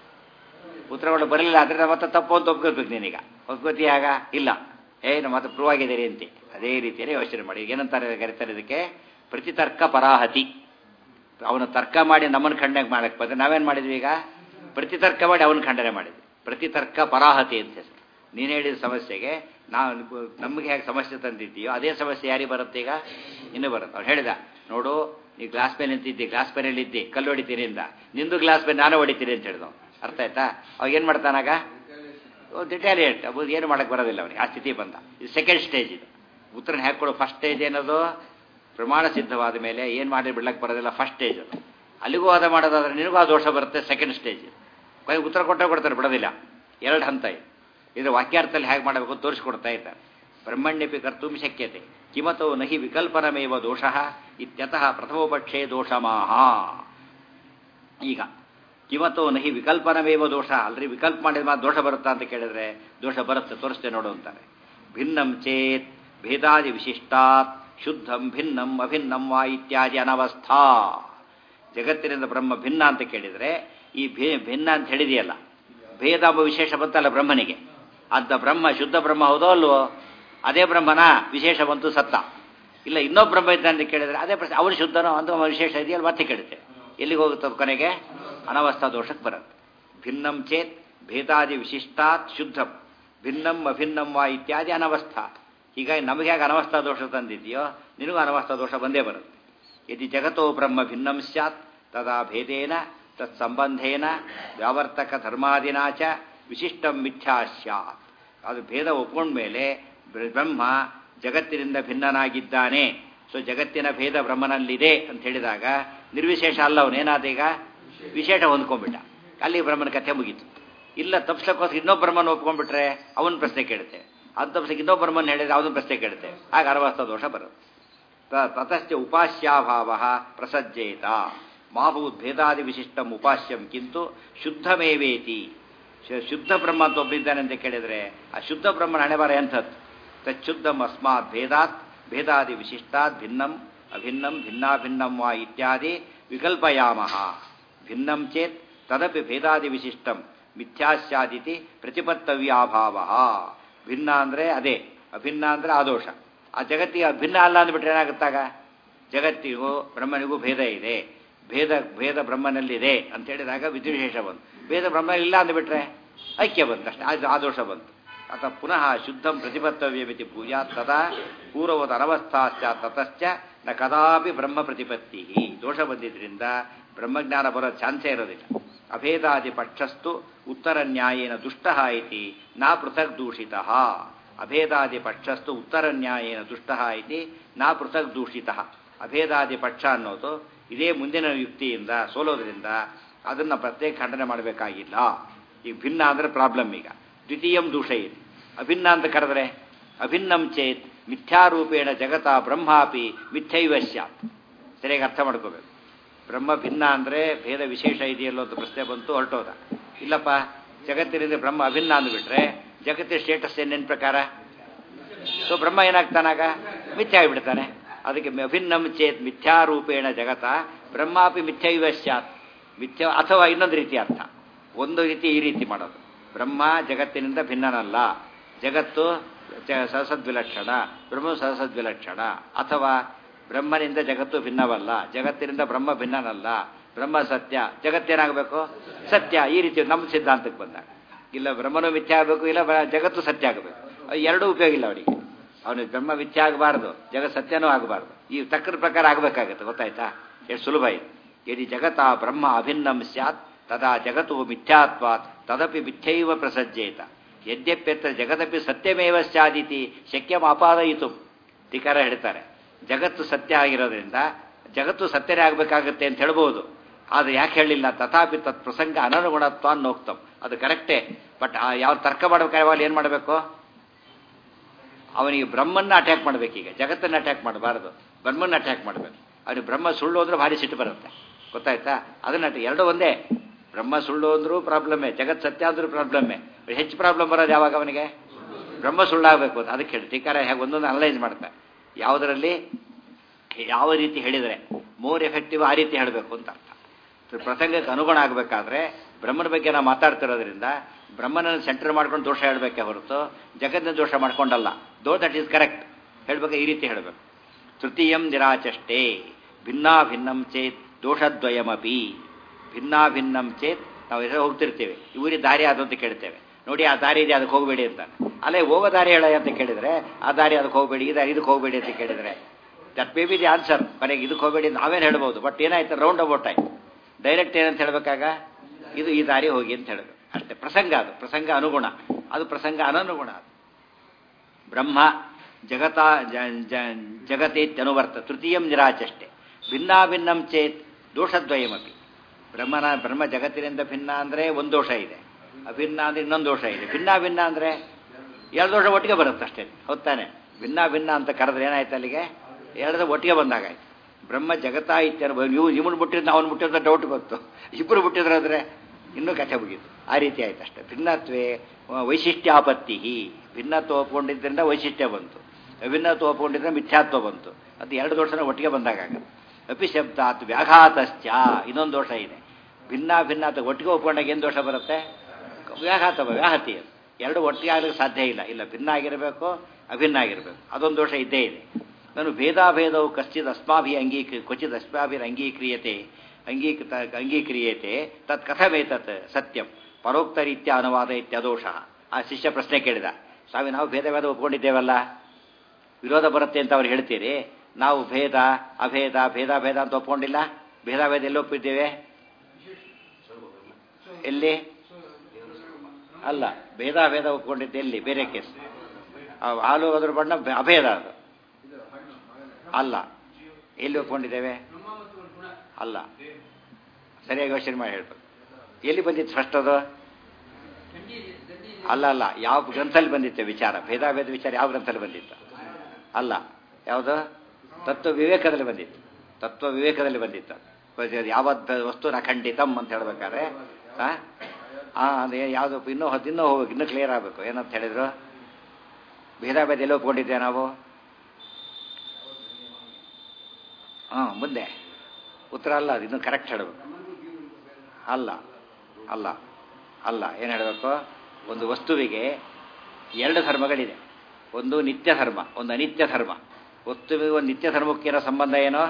ಉತ್ತರಗಳು ಬರಲಿಲ್ಲ ಆದರೆ ನಮ್ಮ ಮತ್ತೆ ತಪ್ಪು ಅಂತ ಒಪ್ಕೋಬೇಕು ನೀನೀಗ ಒಪ್ಕೋತೀಯಾಗ ಇಲ್ಲ ಏ ನಮ್ಮ ಮತ್ತೆ ಪ್ರೂವ್ ಆಗಿದ್ದೀರಿ ಅಂತೆ ಅದೇ ರೀತಿಯಲ್ಲಿ ಯೋಚನೆ ಮಾಡಿ ಏನಂತಾರೆ ಕರೀತಾರೆ ಇದಕ್ಕೆ ಪ್ರತಿತರ್ಕ ಪರಾಹತಿ ಅವನು ತರ್ಕ ಮಾಡಿ ನಮ್ಮನ್ನು ಖಂಡನೆ ಮಾಡಕ್ಕೆ ಬಂದ್ರೆ ನಾವೇನು ಮಾಡಿದ್ವಿ ಈಗ ಪ್ರತಿತರ್ಕ ಮಾಡಿ ಅವನು ಖಂಡನೆ ಮಾಡಿದ್ವಿ ಪ್ರತಿತರ್ಕ ಪರಾಹತಿ ಅಂತ ಹೆಸರು ನೀನು ಹೇಳಿದ ಸಮಸ್ಯೆಗೆ ನಾವು ನಮಗೆ ಹೇಗೆ ಸಮಸ್ಯೆ ತಂದಿದ್ದೀಯೋ ಅದೇ ಸಮಸ್ಯೆ ಯಾರಿಗೆ ಬರುತ್ತೆ ಈಗ ಇನ್ನೂ ಬರುತ್ತೆ ಅವ್ನು ಹೇಳಿದ ನೋಡು ನೀ ಗ್ಲಾಸ್ ಪೆನ್ ನಿಂತಿದ್ದಿ ಗ್ಲಾಸ್ ಪೆನಲ್ಲಿ ಇದ್ದಿ ಕಲ್ಲು ಹೊಡಿತೀನಿ ಇಂದ ನಿಂದು ಗ್ಲಾಸ್ ಪೆನ್ ನಾನು ಹೊಡಿತೀನಿ ಅಂತ ಹೇಳಿದವು ಅರ್ಥ ಆಯ್ತಾ ಅವಾಗ ಏನು ಮಾಡ್ತಾನಾಗ ಡಿಟಾಲಿಯೇಟ್ ಅವು ಏನು ಮಾಡಕ್ಕೆ ಬರೋದಿಲ್ಲ ಅವನಿಗೆ ಆ ಸ್ಥಿತಿ ಬಂದ ಇದು ಸೆಕೆಂಡ್ ಸ್ಟೇಜ್ ಇದು ಉತ್ತರನ ಹಾಕೊಳ್ಳೋ ಫಸ್ಟ್ ಸ್ಟೇಜ್ ಏನದು ಪ್ರಮಾಣ ಸಿದ್ಧವಾದ ಮೇಲೆ ಏನು ಮಾಡಿ ಬಿಡ್ಲಕ್ಕೆ ಬರೋದಿಲ್ಲ ಫಸ್ಟ್ ಸ್ಟೇಜ್ ಅದು ಅಲ್ಲಿಗೂ ವಾದ ಮಾಡೋದಾದ್ರೆ ನಿನಗೂ ಆ ದೋಷ ಬರುತ್ತೆ ಸೆಕೆಂಡ್ ಸ್ಟೇಜ್ ಕೊನೆಗೆ ಉತ್ತರ ಕೊಟ್ಟೇ ಕೊಡ್ತಾರೆ ಬಿಡೋದಿಲ್ಲ ಎರಡು ಹಂತ ಇದು ಇದು ವಾಕ್ಯಾರ್ಥದಲ್ಲಿ ಹೇಗೆ ಮಾಡಬೇಕು ತೋರಿಸ್ಕೊಡ್ತಾ ಇದ್ದಾರೆ ಬ್ರಹ್ಮಣ್ಯಪಿ ಕರ್ತುಂ ಶಕ್ಯತೆ ಕಿಮತೋ ನಹಿ ವಿಕಲ್ಪನಮೇವ ದೋಷ ಇತ್ಯತಃ ಪ್ರಥಮೋಪಕ್ಷೇ ದೋಷಮಾಹ ಈಗ ಕಿಮತೋ ನಹಿ ವಿಕಲ್ಪನಮೇವ ದೋಷ ಅಲ್ರಿ ವಿಕಲ್ಪ ಮಾಡಿದ ಮಾತು ದೋಷ ಬರುತ್ತಾ ಅಂತ ಕೇಳಿದ್ರೆ ದೋಷ ಬರುತ್ತೆ ತೋರಿಸ್ತೇನೆ ನೋಡು ಅಂತಾರೆ ಭಿನ್ನಂ ಚೇತ್ ಭೇದಾದಿ ವಿಶಿಷ್ಟಾತ್ ಶುದ್ಧಂ ಭಿನ್ನಂ ಅಭಿನ್ನಂ ವಾ ಇತ್ಯಾದಿ ಅನವಸ್ಥಾ ಜಗತ್ತಿನಿಂದ ಬ್ರಹ್ಮ ಭಿನ್ನ ಅಂತ ಕೇಳಿದರೆ ಈ ಭೇ ಭಿನ್ನ ಅಂತ ಹೇಳಿದೆಯಲ್ಲ ಭೇದ ಎಂಬ ವಿಶೇಷ ಬಂತಲ್ಲ ಬ್ರಹ್ಮನಿಗೆ ಅಂತ ಬ್ರಹ್ಮ ಶುದ್ಧ ಬ್ರಹ್ಮ ಹೌದೋ ಅಲ್ವೋ ಅದೇ ಬ್ರಹ್ಮನ ವಿಶೇಷ ಬಂತು ಸತ್ತ ಇಲ್ಲ ಇನ್ನೊಬ್ಬ ಬ್ರಹ್ಮ ಇದ್ದ ಅಂತ ಕೇಳಿದ್ರೆ ಅದೇ ಪ್ರಶ್ನೆ ಅವನು ಶುದ್ಧನೋ ಅಂತ ಅವನ ವಿಶೇಷ ಇದೆಯಲ್ಲ ಮತ್ತೆ ಕೇಳುತ್ತೆ ಎಲ್ಲಿಗೆ ಹೋಗುತ್ತೆ ಕೊನೆಗೆ ಅನವಸ್ಥಾ ದೋಷಕ್ಕೆ ಬರುತ್ತೆ ಭಿನ್ನಂ ಚೇತ್ ಭೇದಾದಿ ವಿಶಿಷ್ಟಾತ್ ಶುದ್ಧಂ ಭಿನ್ನಂ ಅಭಿನ್ನಂ ವಾ ಇತ್ಯಾದಿ ಅನವಸ್ಥಾ ಹೀಗಾಗಿ ನಮಗೆ ಹೇಗೆ ಅನವಸ್ಥಾ ದೋಷ ತಂದಿದೆಯೋ ನಿನಗೂ ಅನವಸ್ಥಾ ದೋಷ ಬಂದೇ ಬರುತ್ತೆ ಯದಿ ಜಗತ್ತೋ ಬ್ರಹ್ಮ ಭಿನ್ನಂ ಸ್ಯಾತ್ ತದಾ ಭೇದೇನ ತತ್ಸಂಬಂಧೇನ ವ್ಯಾವರ್ತಕ ಧರ್ಮಾದಿನ ಚ ವಿಶಿಷ್ಟಂ ಮಿಥ್ಯಾ ಸ್ಯಾತ್ ಅದು ಭೇದ ಒಪ್ಕೊಂಡ್ಮೇಲೆ ಬ್ರಹ್ಮ ಜಗತ್ತಿನಿಂದ ಭಿನ್ನನಾಗಿದ್ದಾನೆ ಸೊ ಜಗತ್ತಿನ ಭೇದ ಬ್ರಹ್ಮನಲ್ಲಿದೆ ಅಂತ ಹೇಳಿದಾಗ ನಿರ್ವಿಶೇಷ ಅಲ್ಲ ಅವನೇನಾದ ಈಗ ವಿಶೇಷ ಹೊಂದ್ಕೊಂಡ್ಬಿಟ್ಟ ಅಲ್ಲಿ ಬ್ರಹ್ಮನ ಕಥೆ ಮುಗೀತು ಇಲ್ಲ ತಪ್ಸಕ್ಕೋಸ್ಕರ ಇನ್ನೊಬ್ಬ ಬ್ರಹ್ಮನ ಒಪ್ಕೊಂಡ್ಬಿಟ್ರೆ ಅವನ ಪ್ರಶ್ನೆ ಕೇಳುತ್ತೆ ಅದು ತಪ್ಸಕ್ಕೆ ಇನ್ನೊಬ್ಬ ಬ್ರಹ್ಮನ ಹೇಳಿದ್ರೆ ಅವನ ಪ್ರಶ್ನೆ ಕೇಳುತ್ತೆ ಆಗ ಅರವಸ್ಥ ದೋಷ ಬರುತ್ತೆ ತತಶ್ಚ ಉಪಾಸ್ಯಾಭಾವ ಪ್ರಸಜ್ಜೇತ ಮಾಭೂತ್ ಭೇದಾದಿ ವಿಶಿಷ್ಟಂ ಉಪಾಸ್ಯಂ ಕಿಂತು ಶುದ್ಧಮೇವೇತಿ ಶುದ್ಧ ಬ್ರಹ್ಮ ಅಂತ ಒಬ್ಬರಿದ್ದಾನೆ ಅಂತ ಕೇಳಿದ್ರೆ ಆ ಶುದ್ಧ ಬ್ರಹ್ಮನ ಹಣೆಬಾರ ಎಂಥದ್ದು ತಚ್ಚುದ್ಧಂ ಅಸ್ಮಾತ್ ಭೇದಾತ್ ಭೇದಾದಿ ವಿಶಿಷ್ಟಾತ್ ಭಿನ್ನಂ ಅಭಿನ್ನಂ ಭಿನ್ನಾಭಿನ್ನಂ ವಾ ಇತ್ಯಾದಿ ವಿಕಲ್ಪಯಾಮಃ ಭಿನ್ನಂ ಚೇತ್ ತದಪಿ ಭೇದಾದಿ ವಿಶಿಷ್ಟಂ ಮಿಥ್ಯಾಸ್ಯಾದಿತಿ ಪ್ರತಿಪತ್ತವ್ಯಾಭಾವ ಭಿನ್ನ ಅಂದರೆ ಅದೇ ಅಭಿನ್ನ ಅಂದರೆ ಆದೋಷ ಆ ಜಗತ್ತಿಗೆ ಅಭಿನ್ನ ಅಲ್ಲ ಅಂದ್ಬಿಟ್ರೆ ಏನಾಗುತ್ತಾಗ ಜಗತ್ತಿಗೂ ಬ್ರಹ್ಮನಿಗೂ ಭೇದ ಇದೆ ಭೇದ ಭೇದ ಬ್ರಹ್ಮನಲ್ಲಿದೆ ಅಂತ ಹೇಳಿದಾಗ ವಿಧಿವಿಶೇಷ ಬಂತು ಭೇದ ಬ್ರಹ್ಮ ಇಲ್ಲ ಅಂದ್ಬಿಟ್ರೆ ಐಕ್ಯ ಬಂತಷ್ಟೇ ಅದು ಆದೋಷ ಬಂತು ಅಥ ಪುನಃ ಶುದ್ಧಂ ಪ್ರತಿಪತ್ತವ್ಯಮಿತಿ ಭೂಯಾ ತದಾ ಪೂರ್ವದ ಅನವಸ್ಥಾ ಸ್ಯಾತ್ ತತಶ್ಚ ನ ಕದಾಪಿ ಬ್ರಹ್ಮ ಪ್ರತಿಪತ್ತಿ ದೋಷ ಬಂದಿದ್ದರಿಂದ ಬ್ರಹ್ಮಜ್ಞಾನ ಬರೋ ಚಾನ್ಸೇ ಇರೋದಿಲ್ಲ ಅಭೇದಾದಿ ಪಕ್ಷಸ್ತು ಉತ್ತರ ನ್ಯಾಯೇನ ದುಷ್ಟ ಇತಿ ನಾ ಪೃಥಕ್ ದೂಷಿತ ಅಭೇದಾದಿ ಪಕ್ಷಸ್ತು ಉತ್ತರ ನ್ಯಾಯೇನ ದುಷ್ಟ ಇತಿ ನಾ ಪೃಥಕ್ ದೂಷಿತ ಅಭೇದಾದಿ ಪಕ್ಷ ಅನ್ನೋದು ಇದೇ ಮುಂದಿನ ಯುಕ್ತಿಯಿಂದ ಸೋಲೋದ್ರಿಂದ ಅದನ್ನು ಪ್ರತ್ಯೇಕ ಖಂಡನೆ ಮಾಡಬೇಕಾಗಿಲ್ಲ ಈಗ ಭಿನ್ನ ಅಂದರೆ ಪ್ರಾಬ್ಲಮ್ ಈಗ ದ್ವಿತೀಯಂ ದೂಷ ಇದೆ ಅಭಿನ್ನ ಅಂತ ಕರೆದ್ರೆ ಅಭಿನ್ನಂ ಚೇತ್ ಮಿಥ್ಯಾರೂಪೇಣ ಜಗತ ಬ್ರಹ್ಮಾಪಿ ಮಿಥ್ಯೈವ ಸ್ಯಾತ್ ಸರಿಯಾಗಿ ಅರ್ಥ ಮಾಡ್ಕೋಬೇಕು ಬ್ರಹ್ಮ ಭಿನ್ನ ಅಂದರೆ ಭೇದ ವಿಶೇಷ ಇದೆಯಲ್ಲೋ ಅಂತ ಪ್ರಶ್ನೆ ಬಂತು ಹೊರಟೋದ ಇಲ್ಲಪ್ಪ ಜಗತ್ತಿನಿಂದ ಬ್ರಹ್ಮ ಅಭಿನ್ನ ಅಂದ್ಬಿಟ್ರೆ ಜಗತ್ತಿನ ಸ್ಟೇಟಸ್ ಏನೇನು ಪ್ರಕಾರ ಸೊ ಬ್ರಹ್ಮ ಏನಾಗ್ತಾನಾಗ ಮಿಥ್ಯ ಆಗಿಬಿಡ್ತಾನೆ ಅದಕ್ಕೆ ಅಭಿನ್ನಂ ಚೇತ್ ಮಿಥ್ಯಾರೂಪೇಣ ಜಗತ ಬ್ರಹ್ಮಾಪಿ ಮಿಥ್ಯೈವ ಸ್ಯಾತ್ ಮಿಥ್ಯ ಅಥವಾ ಇನ್ನೊಂದು ರೀತಿ ಅರ್ಥ ಒಂದು ರೀತಿ ಈ ರೀತಿ ಮಾಡೋದು ಬ್ರಹ್ಮ ಜಗತ್ತಿನಿಂದ ಭಿನ್ನನಲ್ಲ ಜಗತ್ತು ಸಹಸದ್ವಿಲಕ್ಷಣ ಬ್ರಹ್ಮ ಸಹಸದ್ವಿಲಕ್ಷಣ ಅಥವಾ ಬ್ರಹ್ಮನಿಂದ ಜಗತ್ತು ಭಿನ್ನವಲ್ಲ ಜಗತ್ತಿನಿಂದ ಬ್ರಹ್ಮ ಭಿನ್ನನಲ್ಲ ಬ್ರಹ್ಮ ಸತ್ಯ ಜಗತ್ತೇನಾಗಬೇಕು ಸತ್ಯ ಈ ರೀತಿ ನಮ್ಮ ಸಿದ್ಧಾಂತಕ್ಕೆ ಬಂದಾಗ ಇಲ್ಲ ಬ್ರಹ್ಮನೂ ಮಿಥ್ಯ ಆಗಬೇಕು ಇಲ್ಲ ಜಗತ್ತು ಸತ್ಯ ಆಗಬೇಕು ಎರಡೂ ಉಪಯೋಗ ಇಲ್ಲ ಅವನಿಗೆ ಅವನಿಗೆ ಬ್ರಹ್ಮ ಮಿಥ್ಯ ಆಗಬಾರ್ದು ಜಗತ್ ಸತ್ಯನೂ ಆಗಬಾರ್ದು ಈ ತಕ್ಕರ ಪ್ರಕಾರ ಆಗಬೇಕಾಗತ್ತೆ ಗೊತ್ತಾಯ್ತಾ ಎಷ್ಟು ಸುಲಭ ಇದೆ ಯದಿ ಜಗತ ಬ್ರಹ್ಮ ಅಭಿನ್ನಂ ಸ್ಯಾತ್ ತದಾ ಜಗತ್ತು ಮಿಥ್ಯಾತ್ವಾತ್ ತದಪಿ ಮಿಥ್ಯೈವ ಪ್ರಸಜ್ಜೇತ ಯದ್ಯಪ್ಯತ್ರ ಜಗದಪಿ ಸತ್ಯಮೇವ ಸ್ಯಾದಿತಿ ಶಕ್ಯಂ ಅಪಾದಯಿತು ಟೀಕಾರ ಹೇಳ್ತಾರೆ ಜಗತ್ತು ಸತ್ಯ ಆಗಿರೋದ್ರಿಂದ ಜಗತ್ತು ಸತ್ಯನೇ ಆಗಬೇಕಾಗತ್ತೆ ಅಂತ ಹೇಳ್ಬೋದು ಆದರೆ ಯಾಕೆ ಹೇಳಿಲ್ಲ ತಥಾಪಿ ತತ್ ಪ್ರಸಂಗ ಅನನುಗುಣತ್ವ ಅನ್ನೋಕ್ತಂ ಅದು ಕರೆಕ್ಟೇ ಬಟ್ ಯಾವ ತರ್ಕ ಮಾಡ್ಬೇಕಾದ್ರೆ ಏನು ಮಾಡಬೇಕು ಅವನಿಗೆ ಬ್ರಹ್ಮನ್ನ ಅಟ್ಯಾಕ್ ಮಾಡಬೇಕೀಗ ಜಗತ್ತನ್ನು ಅಟ್ಯಾಕ್ ಮಾಡಬಾರದು ಬ್ರಹ್ಮನ್ನ ಅಟ್ಯಾಕ್ ಮಾಡಬೇಕು ಅವನಿಗೆ ಬ್ರಹ್ಮ ಸುಳ್ಳು ಅಂದ್ರೆ ಭಾರಿ ಸಿಟ್ಟು ಬರುತ್ತೆ ಗೊತ್ತಾಯ್ತಾ ಅದನ್ನ ಎರಡು ಒಂದೇ ಬ್ರಹ್ಮ ಸುಳ್ಳು ಅಂದ್ರೂ ಪ್ರಾಬ್ಲಮ್ಮೇ ಜಗತ್ ಸತ್ಯ ಅಂದ್ರೂ ಪ್ರಾಬ್ಲಮ್ಮೇ ಹೆಚ್ಚು ಪ್ರಾಬ್ಲಮ್ ಬರೋದು ಯಾವಾಗ ಅವನಿಗೆ ಬ್ರಹ್ಮ ಸುಳ್ಳಾಗಬೇಕು ಅಂತ ಅದಕ್ಕೆ ಹೇಳಿ ಟೀಕಾರ ಹೇಗೆ ಒಂದೊಂದು ಅನಲೈಸ್ ಮಾಡ್ತಾರೆ ಯಾವುದರಲ್ಲಿ ಯಾವ ರೀತಿ ಹೇಳಿದರೆ ಮೋರ್ ಎಫೆಕ್ಟಿವ್ ಆ ರೀತಿ ಹೇಳಬೇಕು ಅಂತ ಅರ್ಥ ಪ್ರಸಂಗಕ್ಕೆ ಅನುಗುಣ ಆಗಬೇಕಾದ್ರೆ ಬ್ರಹ್ಮನ ಬಗ್ಗೆ ನಾವು ಮಾತಾಡ್ತಿರೋದ್ರಿಂದ ಬ್ರಹ್ಮನನ್ನು ಸೆಂಟರ್ ಮಾಡ್ಕೊಂಡು ದೋಷ ಹೇಳಬೇಕೆ ಹೊರತು ಜಗತ್ತಿನ ದೋಷ ಮಾಡ್ಕೊಂಡಲ್ಲ ದೋ ದಟ್ ಈಸ್ ಕರೆಕ್ಟ್ ಹೇಳ್ಬೇಕು ಈ ರೀತಿ ಹೇಳಬೇಕು ತೃತೀಯಂ ನಿರಾಚಷ್ಟೇ ಭಿನ್ನಾಭಿನ್ನಂ ಚೇತ್ ದೋಷದ್ವಯಮಪಿ ಭಿನ್ನಾಭಿನ್ನಂ ಚೇತ್ ನಾವು ಹೆಸರು ಹೋಗ್ತಿರ್ತೀವಿ ಇವರಿಗೆ ದಾರಿ ಅದು ಅಂತ ಕೇಳ್ತೇವೆ ನೋಡಿ ಆ ದಾರಿ ಇದೆ ಅದಕ್ಕೆ ಹೋಗಬೇಡಿ ಅಂತ ಅಲ್ಲೇ ಹೋಗೋ ದಾರಿ ಹೇಳ ಅಂತ ಕೇಳಿದ್ರೆ ಆ ದಾರಿ ಅದಕ್ಕೆ ಹೋಗಬೇಡಿ ಈ ದಾರಿ ಇದಕ್ಕೆ ಹೋಗಬೇಡಿ ಅಂತ ಕೇಳಿದ್ರೆ that may be the answer ಮನೆಗೆ ಇದಕ್ಕೆ ಹೋಗಬೇಡಿ ನಾವೇನು ಹೇಳ್ಬೋದು ಬಟ್ ಏನಾಯ್ತು ರೌಂಡ್ ಅಬೌಟ್ ಆಯ್ತು ಡೈರೆಕ್ಟ್ ಏನಂತ ಹೇಳ್ಬೇಕಾಗ ಇದು ಈ ದಾರಿ ಹೋಗಿ ಅಂತ ಹೇಳಬೇಕು ಅಷ್ಟೇ ಪ್ರಸಂಗ ಅದು ಪ್ರಸಂಗ ಅನುಗುಣ ಅದು ಪ್ರಸಂಗ ಅನನುಗುಣ ಅದು ಬ್ರಹ್ಮ ಜಗತ ಜಗತ್ತೇತ್ಯನುವರ್ತ ತೃತೀಯಂ ನಿರಾಚಷ್ಟೆ ಭಿನ್ನಾಭಿನ್ನಂ ಚೇತ್ ದೋಷದ್ವಯಮಪಿ ಬ್ರಹ್ಮನ ಬ್ರಹ್ಮ ಜಗತ್ತಿನಿಂದ ಭಿನ್ನ ಅಂದರೆ ಒಂದು ದೋಷ ಇದೆ ಅಭಿನ್ನ ಅಂದರೆ ಇನ್ನೊಂದು ದೋಷ ಇದೆ ಭಿನ್ನ ಭಿನ್ನ ಅಂದರೆ ಎರಡು ದೋಷ ಒಟ್ಟಿಗೆ ಬರುತ್ತೆ ಅಷ್ಟೇ ಹೊತ್ತಾನೆ ಭಿನ್ನ ಭಿನ್ನ ಅಂತ ಕರೆದ್ರೆ ಏನಾಯ್ತು ಅಲ್ಲಿಗೆ ಎರಡು ಒಟ್ಟಿಗೆ ಬಂದಾಗಾಯ್ತು ಬ್ರಹ್ಮ ಜಗತ್ತ ಇತ್ಯನು ನೀವು ಇವನು ಮುಟ್ಟಿದ್ರೆ ಅವನು ಮುಟ್ಟಿದ್ರೆ ಡೌಟ್ ಬಂತು ಇಬ್ಬರು ಮುಟ್ಟಿದ್ರಾದ್ರೆ ಇನ್ನೂ ಕಥೆ ಮುಗೀತು ಆ ರೀತಿ ಆಯ್ತು ಅಷ್ಟೇ ಭಿನ್ನತ್ವೇ ವೈಶಿಷ್ಟ್ಯಾಪತ್ತಿ ಭಿನ್ನತ್ವ ಒಪ್ಕೊಂಡಿದ್ದರಿಂದ ವೈಶಿಷ್ಟ್ಯ ಬಂತು ಅಭಿನ್ನತ್ವ ಒಪ್ಕೊಂಡಿದ್ರೆ ಮಿಥ್ಯಾತ್ವ ಬಂತು ಅದು ಎರಡು ದೋಷನ ಒಟ್ಟಿಗೆ ಬಂದಾಗ ಅಪಿ ಶಬ್ದಾತ್ ವ್ಯಾಘಾತಶ್ಚ ಇನ್ನೊಂದು ದೋಷ ಇದೆ ಭಿನ್ನ ಭಿನ್ನ ಅಥವಾ ಒಟ್ಟಿಗೆ ಒಪ್ಕೊಂಡಾಗ ಏನು ದೋಷ ಬರುತ್ತೆ ವ್ಯಾಘಾತ ವ್ಯಾಹತಿ ಅದು ಎರಡು ಒಟ್ಟಿಗೆ ಆಗ್ಲಿಕ್ಕೆ ಸಾಧ್ಯ ಇಲ್ಲ ಇಲ್ಲ ಭಿನ್ನ ಆಗಿರಬೇಕು ಅಭಿನ್ನ ಆಗಿರಬೇಕು ಅದೊಂದು ದೋಷ ಇದ್ದೇ ಇದೆ ನಾನು ಭೇದಾಭೇದವು ಕಶ್ಚಿತ್ ಅಸ್ಮಾಭಿ ಅಂಗೀಕೃ ಕ್ವಚಿತ್ ಅಸ್ಮಾಭಿರ್ ಅಂಗೀಕ್ರಿಯತೆ ಅಂಗೀಕೃತ ಅಂಗೀಕ್ರಿಯತೆ ತತ್ ಕಥಮೇತತ್ ಸತ್ಯಂ ಪರೋಕ್ತ ರೀತ್ಯ ಅನುವಾದ ಇತ್ಯದೋಷ ಆ ಶಿಷ್ಯ ಪ್ರಶ್ನೆ ಕೇಳಿದ ಸ್ವಾಮಿ ನಾವು ಭೇದ ಭೇದ ಒಪ್ಕೊಂಡಿದ್ದೇವಲ್ಲ ವಿರೋಧ ಬರುತ್ತೆ ಅಂತ ಅವ್ರು ಹೇಳ್ತೀರಿ ನಾವು ಭೇದ ಅಭೇದ ಭೇದ ಭೇದ ಅಂತ ಒಪ್ಕೊಂಡಿಲ್ಲ ಭೇದ ಭೇದ ಎಲ್ಲಿ ಒಪ್ಪಿದ್ದೇವೆ ಎಲ್ಲಿ ಅಲ್ಲ ಭೇದ ಭೇದ ಒಪ್ಕೊಂಡಿದ್ದೆ ಎಲ್ಲಿ ಬೇರೆ ಕೇಸ್ ಆ ಹಾಲು ಅದ್ರ ಬಣ್ಣ ಬೆ- ಅಭೇದ ಅದು ಅಲ್ಲ ಎಲ್ಲಿ ಒಪ್ಕೊಂಡಿದ್ದೇವೆ ಅಲ್ಲ ಸರಿಯಾಗಿ ಯೋಚನೆ ಮಾಡಿ ಹೇಳ್ಬೇಕು ಎಲ್ಲಿ ಬಂದಿತ್ತು ಫಸ್ಟ್ ಅದು ಅಲ್ಲ ಅಲ್ಲ ಯಾವ ಗ್ರಂಥಲ್ಲಿ ಬಂದಿತ್ತೆ ವಿಚಾರ ಭೇದಾಭೇದ ವಿಚಾರ ಯಾವ ಗ್ರಂಥಲ್ಲಿ ಬಂದಿತ್ತು ಅಲ್ಲ ಯಾವುದು ತತ್ವ ವಿವೇಕದಲ್ಲಿ ಬಂದಿತ್ತು ತತ್ವ ವಿವೇಕದಲ್ಲಿ ಬಂದಿತ್ತು ಯಾವತ್ ವಸ್ತು ಖಂಡಿತಮ್ ಅಂತ ಹೇಳ್ಬೇಕಾದ್ರೆ ಆ? ಆ ಅದೇ ಯಾವುದು ಇನ್ನೂ ಹೊತ್ತು ಇನ್ನೂ ಹೋಗ್ಬೇಕು ಇನ್ನೂ ಕ್ಲಿಯರ್ ಆಗಬೇಕು ಏನಂತ ಹೇಳಿದ್ರು ಭೇದಾಭೇದ ಎಲ್ಲಿ ಒಪ್ಕೊಂಡಿದ್ದೆ ನಾವು ಹಾಂ ಮುಂದೆ ಉತ್ತರ ಅಲ್ಲ ಅದು ಇನ್ನೂ ಕರೆಕ್ಟ್ ಹೇಳಬೇಕು ಅಲ್ಲ ಅಲ್ಲ ಅಲ್ಲ ಏನು ಹೇಳಬೇಕು ಒಂದು ವಸ್ತುವಿಗೆ ಎರಡು ಧರ್ಮಗಳಿದೆ ಒಂದು ನಿತ್ಯ ಧರ್ಮ ಒಂದು ಅನಿತ್ಯ ಧರ್ಮ ವಸ್ತುವಿಗೆ ಒಂದು ನಿತ್ಯ ಧರ್ಮಕ್ಕಿರೋ ಸಂಬಂಧ ಏನೋ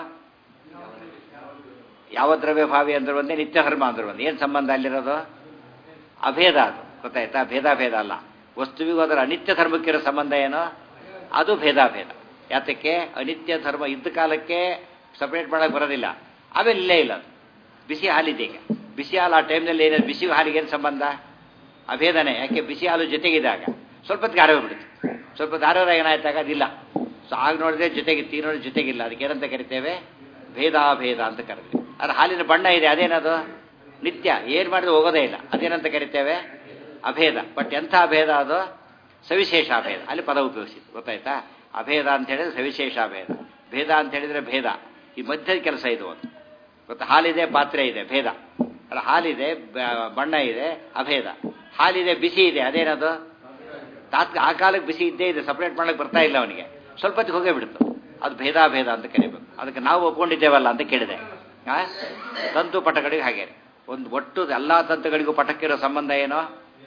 ಯಾವ ದ್ರವ್ಯ ಭಾವಿ ಅಂದ್ರೆ ಒಂದೇ ನಿತ್ಯ ಧರ್ಮ ಅಂದ್ರೆ ಒಂದು ಏನು ಸಂಬಂಧ ಅಲ್ಲಿರೋದು ಅಭೇದ ಅದು ಗೊತ್ತಾಯ್ತಾ ಭೇದಾಭೇದ ಅಲ್ಲ ವಸ್ತುವಿಗೂ ಅದರ ಅನಿತ್ಯ ಧರ್ಮಕ್ಕಿರೋ ಸಂಬಂಧ ಏನೋ ಅದು ಭೇದಾಭೇದ ಯಾತಕ್ಕೆ ಅನಿತ್ಯ ಧರ್ಮ ಇದ್ದ ಕಾಲಕ್ಕೆ ಸಪ್ರೇಟ್ ಮಾಡಕ್ಕೆ ಬರೋದಿಲ್ಲ ಆಮೇಲೆ ಇಲ್ಲೇ ಇಲ್ಲ ಅದು ಬಿಸಿ ಹಾಲಿದೆ ಈಗ ಬಿಸಿ ಹಾಲು ಆ ಟೈಮ್ನಲ್ಲಿ ಏನಿದೆ ಬಿಸಿ ಹಾಲಿಗೆ ಏನು ಸಂಬಂಧ ಅಭೇದನೆ ಯಾಕೆ ಬಿಸಿ ಹಾಲು ಜೊತೆಗಿದ್ದಾಗ ಸ್ವಲ್ಪ ಹೊತ್ತಿಗೆ ಆರೋಗ್ಬಿಡುತ್ತೆ ಸ್ವಲ್ಪ ಹೊತ್ತು ಆರೋಗ್ಯ ಏನಾಯ್ತಾಗ ಅದಿಲ್ಲ ಸೊ ಆಗ ನೋಡಿದ್ರೆ ಜೊತೆಗಿತ್ತು ಈ ನೋಡಿದ್ರೆ ಜೊತೆಗಿಲ್ಲ ಅದಕ್ಕೆ ಏನಂತ ಕರಿತೇವೆ ಭೇದಾಭೇದ ಅಂತ ಕರಿತೀವಿ ಅದು ಹಾಲಿನ ಬಣ್ಣ ಇದೆ ಅದೇನದು ನಿತ್ಯ ಏನು ಮಾಡಿದ್ರೆ ಹೋಗೋದೇ ಇಲ್ಲ ಅದೇನಂತ ಕರಿತೇವೆ ಅಭೇದ ಬಟ್ ಎಂಥ ಅಭೇದ ಅದು ಸವಿಶೇಷ ಅಭೇದ ಅಲ್ಲಿ ಪದ ಉಪಯೋಗಿಸಿದ್ದು ಗೊತ್ತಾಯ್ತಾ ಅಭೇದ ಅಂತ ಹೇಳಿದ್ರೆ ಸವಿಶೇಷ ಅಭೇದ ಭೇದ ಅಂತ ಹೇಳಿದ್ರೆ ಭೇದ ಈ ಮಧ್ಯದ ಕೆಲಸ ಇದು ಒಂದು ಗೊತ್ತಾ ಹಾಲಿದೆ ಪಾತ್ರೆ ಇದೆ ಭೇದ ಅಲ್ಲ ಹಾಲಿದೆ ಬ- ಬಣ್ಣ ಇದೆ ಅಭೇದ ಹಾಲಿದೆ ಬಿಸಿ ಇದೆ ಅದೇನದು ತಾತ್ಕ ಆ ಕಾಲಕ್ಕೆ ಬಿಸಿ ಇದ್ದೇ ಇದೆ ಸಪ್ರೇಟ್ ಮಾಡಕ್ಕೆ ಬರ್ತಾ ಇಲ್ಲ ಅವನಿಗೆ ಸ್ವಲ್ಪ ಹೊತ್ತಿಗೆ ಹೋಗೇ ಬಿಡ್ತು ಅದು ಭೇದಾಭೇದ ಅಂತ ಕರಿಬೇಕು ಅದಕ್ಕೆ ನಾವು ಒಪ್ಕೊಂಡಿದ್ದೇವಲ್ಲ ಅಂತ ಕೇಳಿದೆ ಆ? ತಂತು ಪಟಗಳಿಗೆ ಹಾಗೆ ಒಂದು ಒಟ್ಟು ಎಲ್ಲ ತಂತುಗಳಿಗೂ ಪಟಕ್ಕಿರೋ ಸಂಬಂಧ ಏನೋ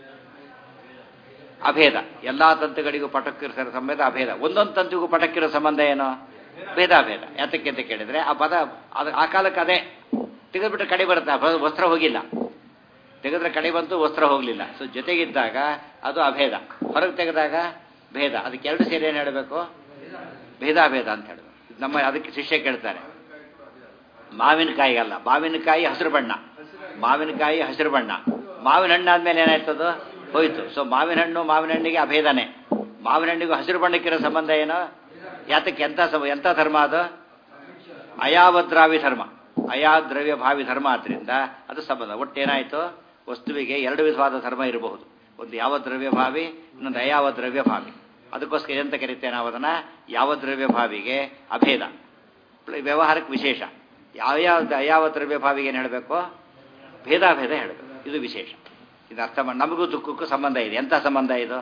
ಅಭೇದ ಎಲ್ಲಾ ತಂತುಗಳಿಗೂ ಪಟಕ್ಕಿರೋ ಸಂಬಂಧ ಅಭೇದ ಒಂದೊಂದು ತಂತುಗೂ ಪಟಕ್ಕಿರೋ ಸಂಬಂಧ ಏನೋ ಭೇದಾಭೇದ ಯಾತಕ್ಕೆ ಅಂತ ಕೇಳಿದ್ರೆ ಆ ಪದ ಅದು ಆ ಕಾಲಕ್ಕೆ ಅದೇ ತೆಗೆದ್ಬಿಟ್ರೆ ಕಡೆ ಬರುತ್ತೆ ಆ ಪದ ವಸ್ತ್ರ ಹೋಗಿಲ್ಲ ತೆಗೆದ್ರೆ ಕಡೆ ಬಂತು ವಸ್ತ್ರ ಹೋಗಲಿಲ್ಲ ಸೊ ಜೊತೆಗಿದ್ದಾಗ ಅದು ಅಭೇದ ಹೊರಗೆ ತೆಗೆದಾಗ ಭೇದ ಅದಕ್ಕೆ ಎರಡು ಸೇರಿ ಏನು ಹೇಳಬೇಕು ಭೇದಾಭೇದ ಅಂತ ಹೇಳಬೇಕು ನಮ್ಮ ಅದಕ್ಕೆ ಶಿಷ್ಯ ಕೇಳ್ತಾರೆ ಮಾವಿನಕಾಯಿ ಅಲ್ಲ ಮಾವಿನಕಾಯಿ ಹಸಿರು ಬಣ್ಣ ಮಾವಿನಕಾಯಿ ಹಸಿರು ಬಣ್ಣ ಮಾವಿನ ಹಣ್ಣು ಆದ್ಮೇಲೆ ಏನಾಯ್ತದು ಹೋಯ್ತು ಸೊ ಮಾವಿನ ಹಣ್ಣು ಮಾವಿನ ಹಣ್ಣಿಗೆ ಅಭೇದನೆ ಮಾವಿನ ಹಣ್ಣಿಗೂ ಹಸಿರು ಬಣ್ಣಕ್ಕಿರೋ ಸಂಬಂಧ ಏನು ಯಾತಕ್ಕೆ ಎಂಥ ಸಮ ಎಂಥ ಧರ್ಮ ಅದು ಅಯಾವದ್ರಾವಿ ಧರ್ಮ ಅಯಾದ್ರವ್ಯ ಭಾವಿ ಧರ್ಮ ಆದ್ರಿಂದ ಅದು ಸಂಬಂಧ ಒಟ್ಟೇನಾಯಿತು ವಸ್ತುವಿಗೆ ಎರಡು ವಿಧವಾದ ಧರ್ಮ ಇರಬಹುದು ಒಂದು ಯಾವ ದ್ರವ್ಯ ಭಾವಿ ಇನ್ನೊಂದು ಅಯಾವ ದ್ರವ್ಯ ಭಾವಿ ಅದಕ್ಕೋಸ್ಕರ ಎಂತ ಕರಿತೇವೆ ನಾವು ಅದನ್ನ ಯಾವ ದ್ರವ್ಯ ಭಾವಿಗೆ ಅಭೇದ ವ್ಯವಹಾರಕ್ಕೆ ವಿಶೇಷ ಯಾವ ಯಾವ ಯಾವ ದ್ರವ್ಯ ಭಾವಿಗೆ ಏನು ಹೇಳಬೇಕು ಭೇದಾಭೇದ ಹೇಳಬೇಕು ಇದು ವಿಶೇಷ ಇದು ಅರ್ಥ ಮಾಡಿ ನಮಗೂ ದುಃಖಕ್ಕೂ ಸಂಬಂಧ ಇದೆ ಎಂಥ ಸಂಬಂಧ ಇದು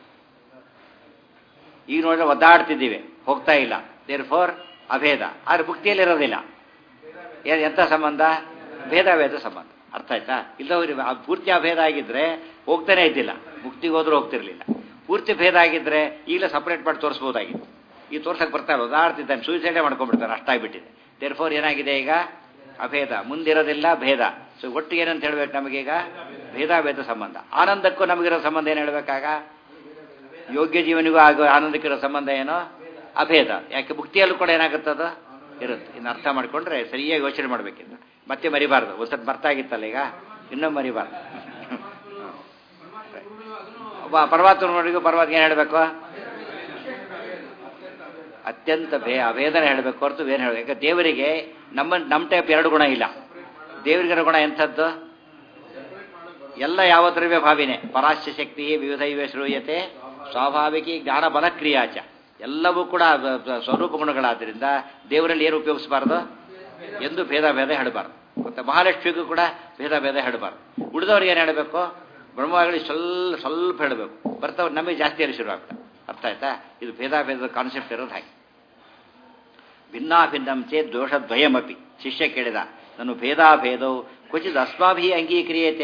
ಈಗ ನೋಡಿದ್ರೆ ಒದ್ದಾಡ್ತಿದ್ದೀವಿ ಹೋಗ್ತಾ ಇಲ್ಲ ದೇರ್ ಫೋರ್ ಅಭೇದ ಆದ್ರೆ ಮುಕ್ತಿಯಲ್ಲಿ ಇರೋದಿಲ್ಲ ಏನ್- ಎಂಥ ಸಂಬಂಧ ಭೇದಾಭೇದ ಸಂಬಂಧ ಅರ್ಥ ಆಯ್ತಾ ಇಲ್ಲವ್ರಿ ಪೂರ್ತಿ ಅಭೇದ ಆಗಿದ್ರೆ ಹೋಗ್ತಾನೆ ಇದ್ದಿಲ್ಲ ಮುಕ್ತಿಗೆ ಹೋದ್ರೂ ಹೋಗ್ತಿರ್ಲಿಲ್ಲ ಪೂರ್ತಿ ಭೇದ ಆಗಿದ್ರೆ ಈಗಲೇ ಸಪರೇಟ್ ಮಾಡಿ ತೋರಿಸ್ಬೋದಾಗಿತ್ತು ಈ ತೋರ್ಸಕ್ಕೆ ಬರ್ತಾರೆ ಒದಾಡ್ತಿದ್ದಾನೆ ಸೂಸೈಡೇ ಮಾಡ್ಕೊಂಡ್ಬಿಡ್ತಾನೆ ಅಷ್ಟಾಗ್ಬಿಟ್ಟಿದೆ ದೇರ್ ಫೋರ್ ಏನಾಗಿದೆ ಈಗ ಅಭೇದ ಮುಂದಿರೋದಿಲ್ಲ ಭೇದ ಸೊ ಒಟ್ಟಿಗೆ ಏನಂತ ಹೇಳ್ಬೇಕು ನಮಗೀಗ ಭೇದಾಭೇದ ಸಂಬಂಧ ಆನಂದಕ್ಕೂ ನಮಗಿರೋ ಸಂಬಂಧ ಏನು ಹೇಳ್ಬೇಕಾಗ ಯೋಗ್ಯ ಜೀವನಿಗೂ ಆಗೋ ಆನಂದಕ್ಕಿರೋ ಸಂಬಂಧ ಏನೋ ಅಭೇದ ಯಾಕೆ ಮುಕ್ತಿಯಲ್ಲೂ ಕೂಡ ಏನಾಗುತ್ತದು ಇರುತ್ತೆ ಇನ್ನು ಅರ್ಥ ಮಾಡ್ಕೊಂಡ್ರೆ ಸರಿಯಾಗಿ ಯೋಚನೆ ಮಾಡ್ಬೇಕಿನ್ನು ಮತ್ತೆ ಮರಿಬಾರ್ದು ಒಂದ್ಸತಿ ಮರ್ತಾಗಿತ್ತಲ್ಲ ಈಗ ಇನ್ನೊಮ್ಮೆ ಮರಿಬಾರ್ದು ಒಬ್ಬ ಪರ್ವತ ನೋಡಿಗೂ ಪರ್ವತ ಏನು ಹೇಳಬೇಕು ಅತ್ಯಂತ ಭೇ ಅಭೇದನೆ ಹೇಳಬೇಕು ಹೊರತು ಏನು ಹೇಳಬೇಕು ಯಾಕೆ ದೇವರಿಗೆ ನಮ್ಮ ನಮ್ಮ ಟೈಪ್ ಎರಡು ಗುಣ ಇಲ್ಲ ದೇವರಿಗಿರೋ ಗುಣ ಎಂಥದ್ದು ಎಲ್ಲ ಯಾವ ದ್ರವ್ಯ ಭಾವಿನೇ ಪರಾಶ್ಯ ಶಕ್ತಿ ವಿವಿಧ ಇವೆ ಶ್ರೂಯತೆ ಸ್ವಾಭಾವಿಕಿ ಜ್ಞಾನ ಬಲ ಕ್ರಿಯಾಚ ಎಲ್ಲವೂ ಕೂಡ ಬ- ಬ- ಸ್ವರೂಪ ಗುಣಗಳಾದ್ರಿಂದ ದೇವರಲ್ಲಿ ಏನು ಉಪಯೋಗಿಸಬಾರ್ದು ಎಂದು ಭೇದ ಭೇದ ಹೇಳಬಾರ್ದು ಮತ್ತೆ ಮಹಾಲಕ್ಷ್ಮಿಗೂ ಕೂಡ ಭೇದ ಭೇದ ಹೇಳಬಾರ್ದು ಉಳಿದವ್ರಿಗೆ ಏನು ಹೇಳಬೇಕು ಬ್ರಹ್ಮಗಳಿಗೆ ಸ್ವಲ್ಪ ಸ್ವಲ್ಪ ಹೇಳಬೇಕು ಬರ್ತವ್ರು ನಮಗೆ ಜಾಸ್ತಿ ಹೇಳಿ ಶುರು ಆಗ್ತದೆ ಅರ್ಥ ಆಯ್ತಾ ಇದು ಭೇದ ಭೇದದ ಕಾನ್ಸೆಪ್ಟ್ ಇರೋದು ಹಾಗೆ ಭಿನ್ನಾಭಿನ್ನಂ ಚೇತ್ ದೋಷದ್ವಯಮಪಿ ಶಿಷ್ಯ ಕೇಳಿದ ನಾನು ಭೇದಾಭೇದವು ಕ್ವಚಿತ್ ಅಸ್ಮಾಭಿ ಅಂಗೀಕ್ರಿಯತೆ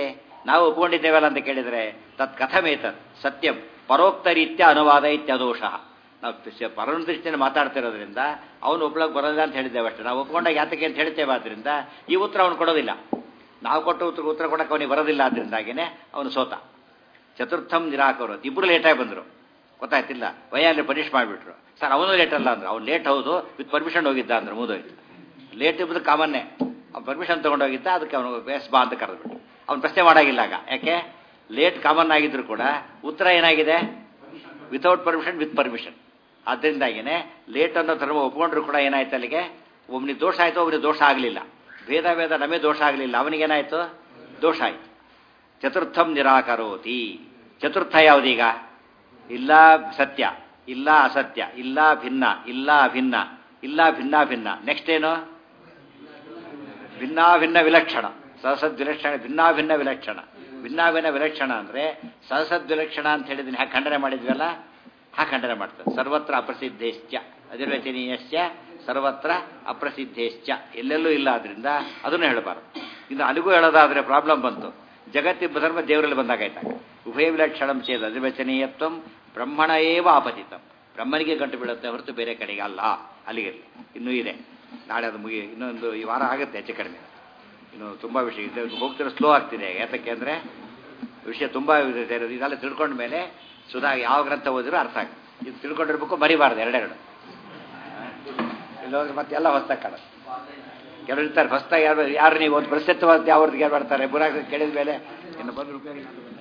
ನಾವು ಒಪ್ಕೊಂಡಿದ್ದೇವಲ್ಲ ಅಂತ ಕೇಳಿದರೆ ತತ್ ಕಥಮೇತತ್ ಸತ್ಯಂ ಪರೋಕ್ತ ರೀತ್ಯ ಅನುವಾದ ಇತ್ಯದೋಷ ನಾವು ಪರದೃಷ್ಟಿಯನ್ನು ಮಾತಾಡ್ತಿರೋದ್ರಿಂದ ಅವನು ಒಪ್ಳಕ್ಕೆ ಬರೋದಿಲ್ಲ ಅಂತ ಹೇಳಿದ್ದೇವೆ ಅಷ್ಟೇ ನಾವು ಒಪ್ಕೊಂಡಾಗ ಯಾತಕ್ಕೆ ಅಂತ ಹೇಳ್ತೇವೆ ಆದ್ದರಿಂದ ಈ ಉತ್ತರ ಅವನು ಕೊಡೋದಿಲ್ಲ ನಾವು ಕೊಟ್ಟ ಉತ್ತರ ಉತ್ತರ ಕೊಡಕ್ಕೆ ಅವನಿಗೆ ಬರೋದಿಲ್ಲ ಆದ್ದರಿಂದಾಗಿನೇ ಅವನು ಸೋತ ಚತುರ್ಥಂ ನಿರಾಕರೋದು ಇಬ್ಬರು ಲೇಟಾಗಿ ಬಂದರು ಗೊತ್ತಾಯ್ತಿಲ್ಲ ವಯ್ಯಲ್ಲಿ ಪನಿಷ್ ಮಾಡಿಬಿಟ್ರು ಸರ್ ಅವನು ಲೇಟ್ ಅಲ್ಲ ಅಂದ್ರೆ ಅವ್ನು ಲೇಟ್ ಹೌದು ವಿತ್ ಪರ್ಮಿಷನ್ ಹೋಗಿದ್ದ ಅಂದ್ರೆ ಮುಗಿದೋಯ್ತು ಲೇಟ್ ಇಬ್ಬರು ಕಾಮನ್ನೇ ಅವ್ನು ಪರ್ಮಿಷನ್ ತೊಗೊಂಡೋಗಿದ್ದ ಅದಕ್ಕೆ ಅವನು ಬೇಸ್ ಬಾ ಅಂತ ಕರೆದ್ಬಿಟ್ಟು ಅವ್ನು ಪ್ರಶ್ನೆ ಮಾಡಾಗಿಲ್ಲ ಆಗ ಯಾಕೆ ಲೇಟ್ ಕಾಮನ್ ಆಗಿದ್ರು ಕೂಡ ಉತ್ತರ ಏನಾಗಿದೆ ವಿತೌಟ್ ಪರ್ಮಿಷನ್ ವಿತ್ ಪರ್ಮಿಷನ್ ಆದ್ದರಿಂದಾಗಿನೇ ಲೇಟ್ ಅನ್ನೋ ಧರ್ಮ ಒಪ್ಕೊಂಡ್ರು ಕೂಡ ಏನಾಯ್ತು ಅಲ್ಲಿಗೆ ಒಬ್ಬನಿಗೆ ದೋಷ ಆಯಿತು ಒಬ್ಬನಿಗೆ ದೋಷ ಆಗಲಿಲ್ಲ ಭೇದ ಭೇದ ನಮಗೆ ದೋಷ ಆಗಲಿಲ್ಲ ಅವನಿಗೇನಾಯಿತು ದೋಷ ಆಯಿತು ಚತುರ್ಥಂ ನಿರಾಕರೋತಿ ಚತುರ್ಥ ಯಾವುದೀಗ ಇಲ್ಲ ಸತ್ಯ ಇಲ್ಲ ಅಸತ್ಯ ಇಲ್ಲ ಭಿನ್ನ ಇಲ್ಲ ಅಭಿನ್ನ ಇಲ್ಲ ಭಿನ್ನ ಭಿನ್ನ ನೆಕ್ಸ್ಟ್ ಏನು ಭಿನ್ನಾಭಿನ್ನ ವಿಲಕ್ಷಣ ಸಹಸದ್ ವಿಲಕ್ಷಣ ಭಿನ್ನಾಭಿನ್ನ ವಿಲಕ್ಷಣ ಭಿನ್ನಾಭಿನ್ನ ವಿಲಕ್ಷಣ ಅಂದರೆ ಸಹಸದ್ ವಿಲಕ್ಷಣ ಅಂತ ಹೇಳಿದ್ರೆ ಹ್ಯಾಕೆ ಖಂಡನೆ ಮಾಡಿದ್ವಲ್ಲ ಹಾ ಖಂಡನೆ ಮಾಡ್ತಾರೆ ಸರ್ವತ್ರ ಅಪ್ರಸಿದ್ಧೇಶ್ಚ ಅಧಿರ್ವಚನೀಯಶ್ಚ ಸರ್ವತ್ರ ಅಪ್ರಸಿದ್ಧೇಶ್ಚ ಎಲ್ಲೆಲ್ಲೂ ಇಲ್ಲ ಆದ್ರಿಂದ ಅದನ್ನು ಹೇಳಬಾರದು ಇನ್ನು ಅಲ್ಲಿಗೂ ಹೇಳೋದಾದ್ರೆ ಪ್ರಾಬ್ಲಮ್ ಬಂತು ಜಗತ್ತಿಬ್ಬ ಧರ್ಮ ದೇವರಲ್ಲಿ ಬಂದಾಗಾಯ್ತಾಗ ಉಭಯ ವಿಲಕ್ಷಣಂ ಚೇದ ಅಧಿರ್ವಚನೀಯತ್ವಂ ಬ್ರಹ್ಮಣ ಏವ ಆಪತಿತಂ ಬ್ರಹ್ಮನಿಗೆ ಗಂಟು ಬೀಳುತ್ತೆ ಹೊರತು ಬೇರೆ ಕಡೆಗೆ ಅಲ್ಲ ಅಲ್ಲಿಗೆ ಇನ್ನೂ ಇದೆ ನಾಳೆ ಅದು ಮುಗಿ ಇನ್ನೊಂದು ಈ ವಾರ ಆಗುತ್ತೆ ಹೆಚ್ಚು ಕಡಿಮೆ ಇನ್ನು ತುಂಬ ವಿಷಯ ಇದೆ ಹೋಗ್ತಿರೋ ಸ್ಲೋ ಆಗ್ತಿದೆ ಯಾತಕ್ಕೆ ಅಂದರೆ ವಿಷಯ ತುಂಬ ಇದೆ ಇದೆಲ್ಲ ತಿಳ್ಕೊಂಡ ಮೇಲೆ ಸುಧಾ ಯಾವ ಗ್ರಂಥ ಓದಿರೋ ಅರ್ಥ ಆಗುತ್ತೆ ಇದು ತಿಳ್ಕೊಂಡಿರ್ಬೇಕು ಬರಿಬಾರ್ದು ಎರಡೆರಡು ಇಲ್ಲೋದ್ರೆ ಮತ್ತೆಲ್ಲ ಹೊಸ್ದಾಗಿ ಕಾಣುತ್ತೆ ಕೆಲವರು ಇರ್ತಾರೆ ಹೊಸ್ದಾಗಿ ಯಾರು ಯಾರು ನೀವು ಒಂದು ಪ್ರಸಿದ್ಧವಾದ ಯಾವ್ದು ಯಾರು ಬರ್ತಾರೆ ಬುರಾಗ ಕೇಳಿದ ಮೇಲೆ ಇನ್ನು ಬಂದು ಉಪಯೋಗ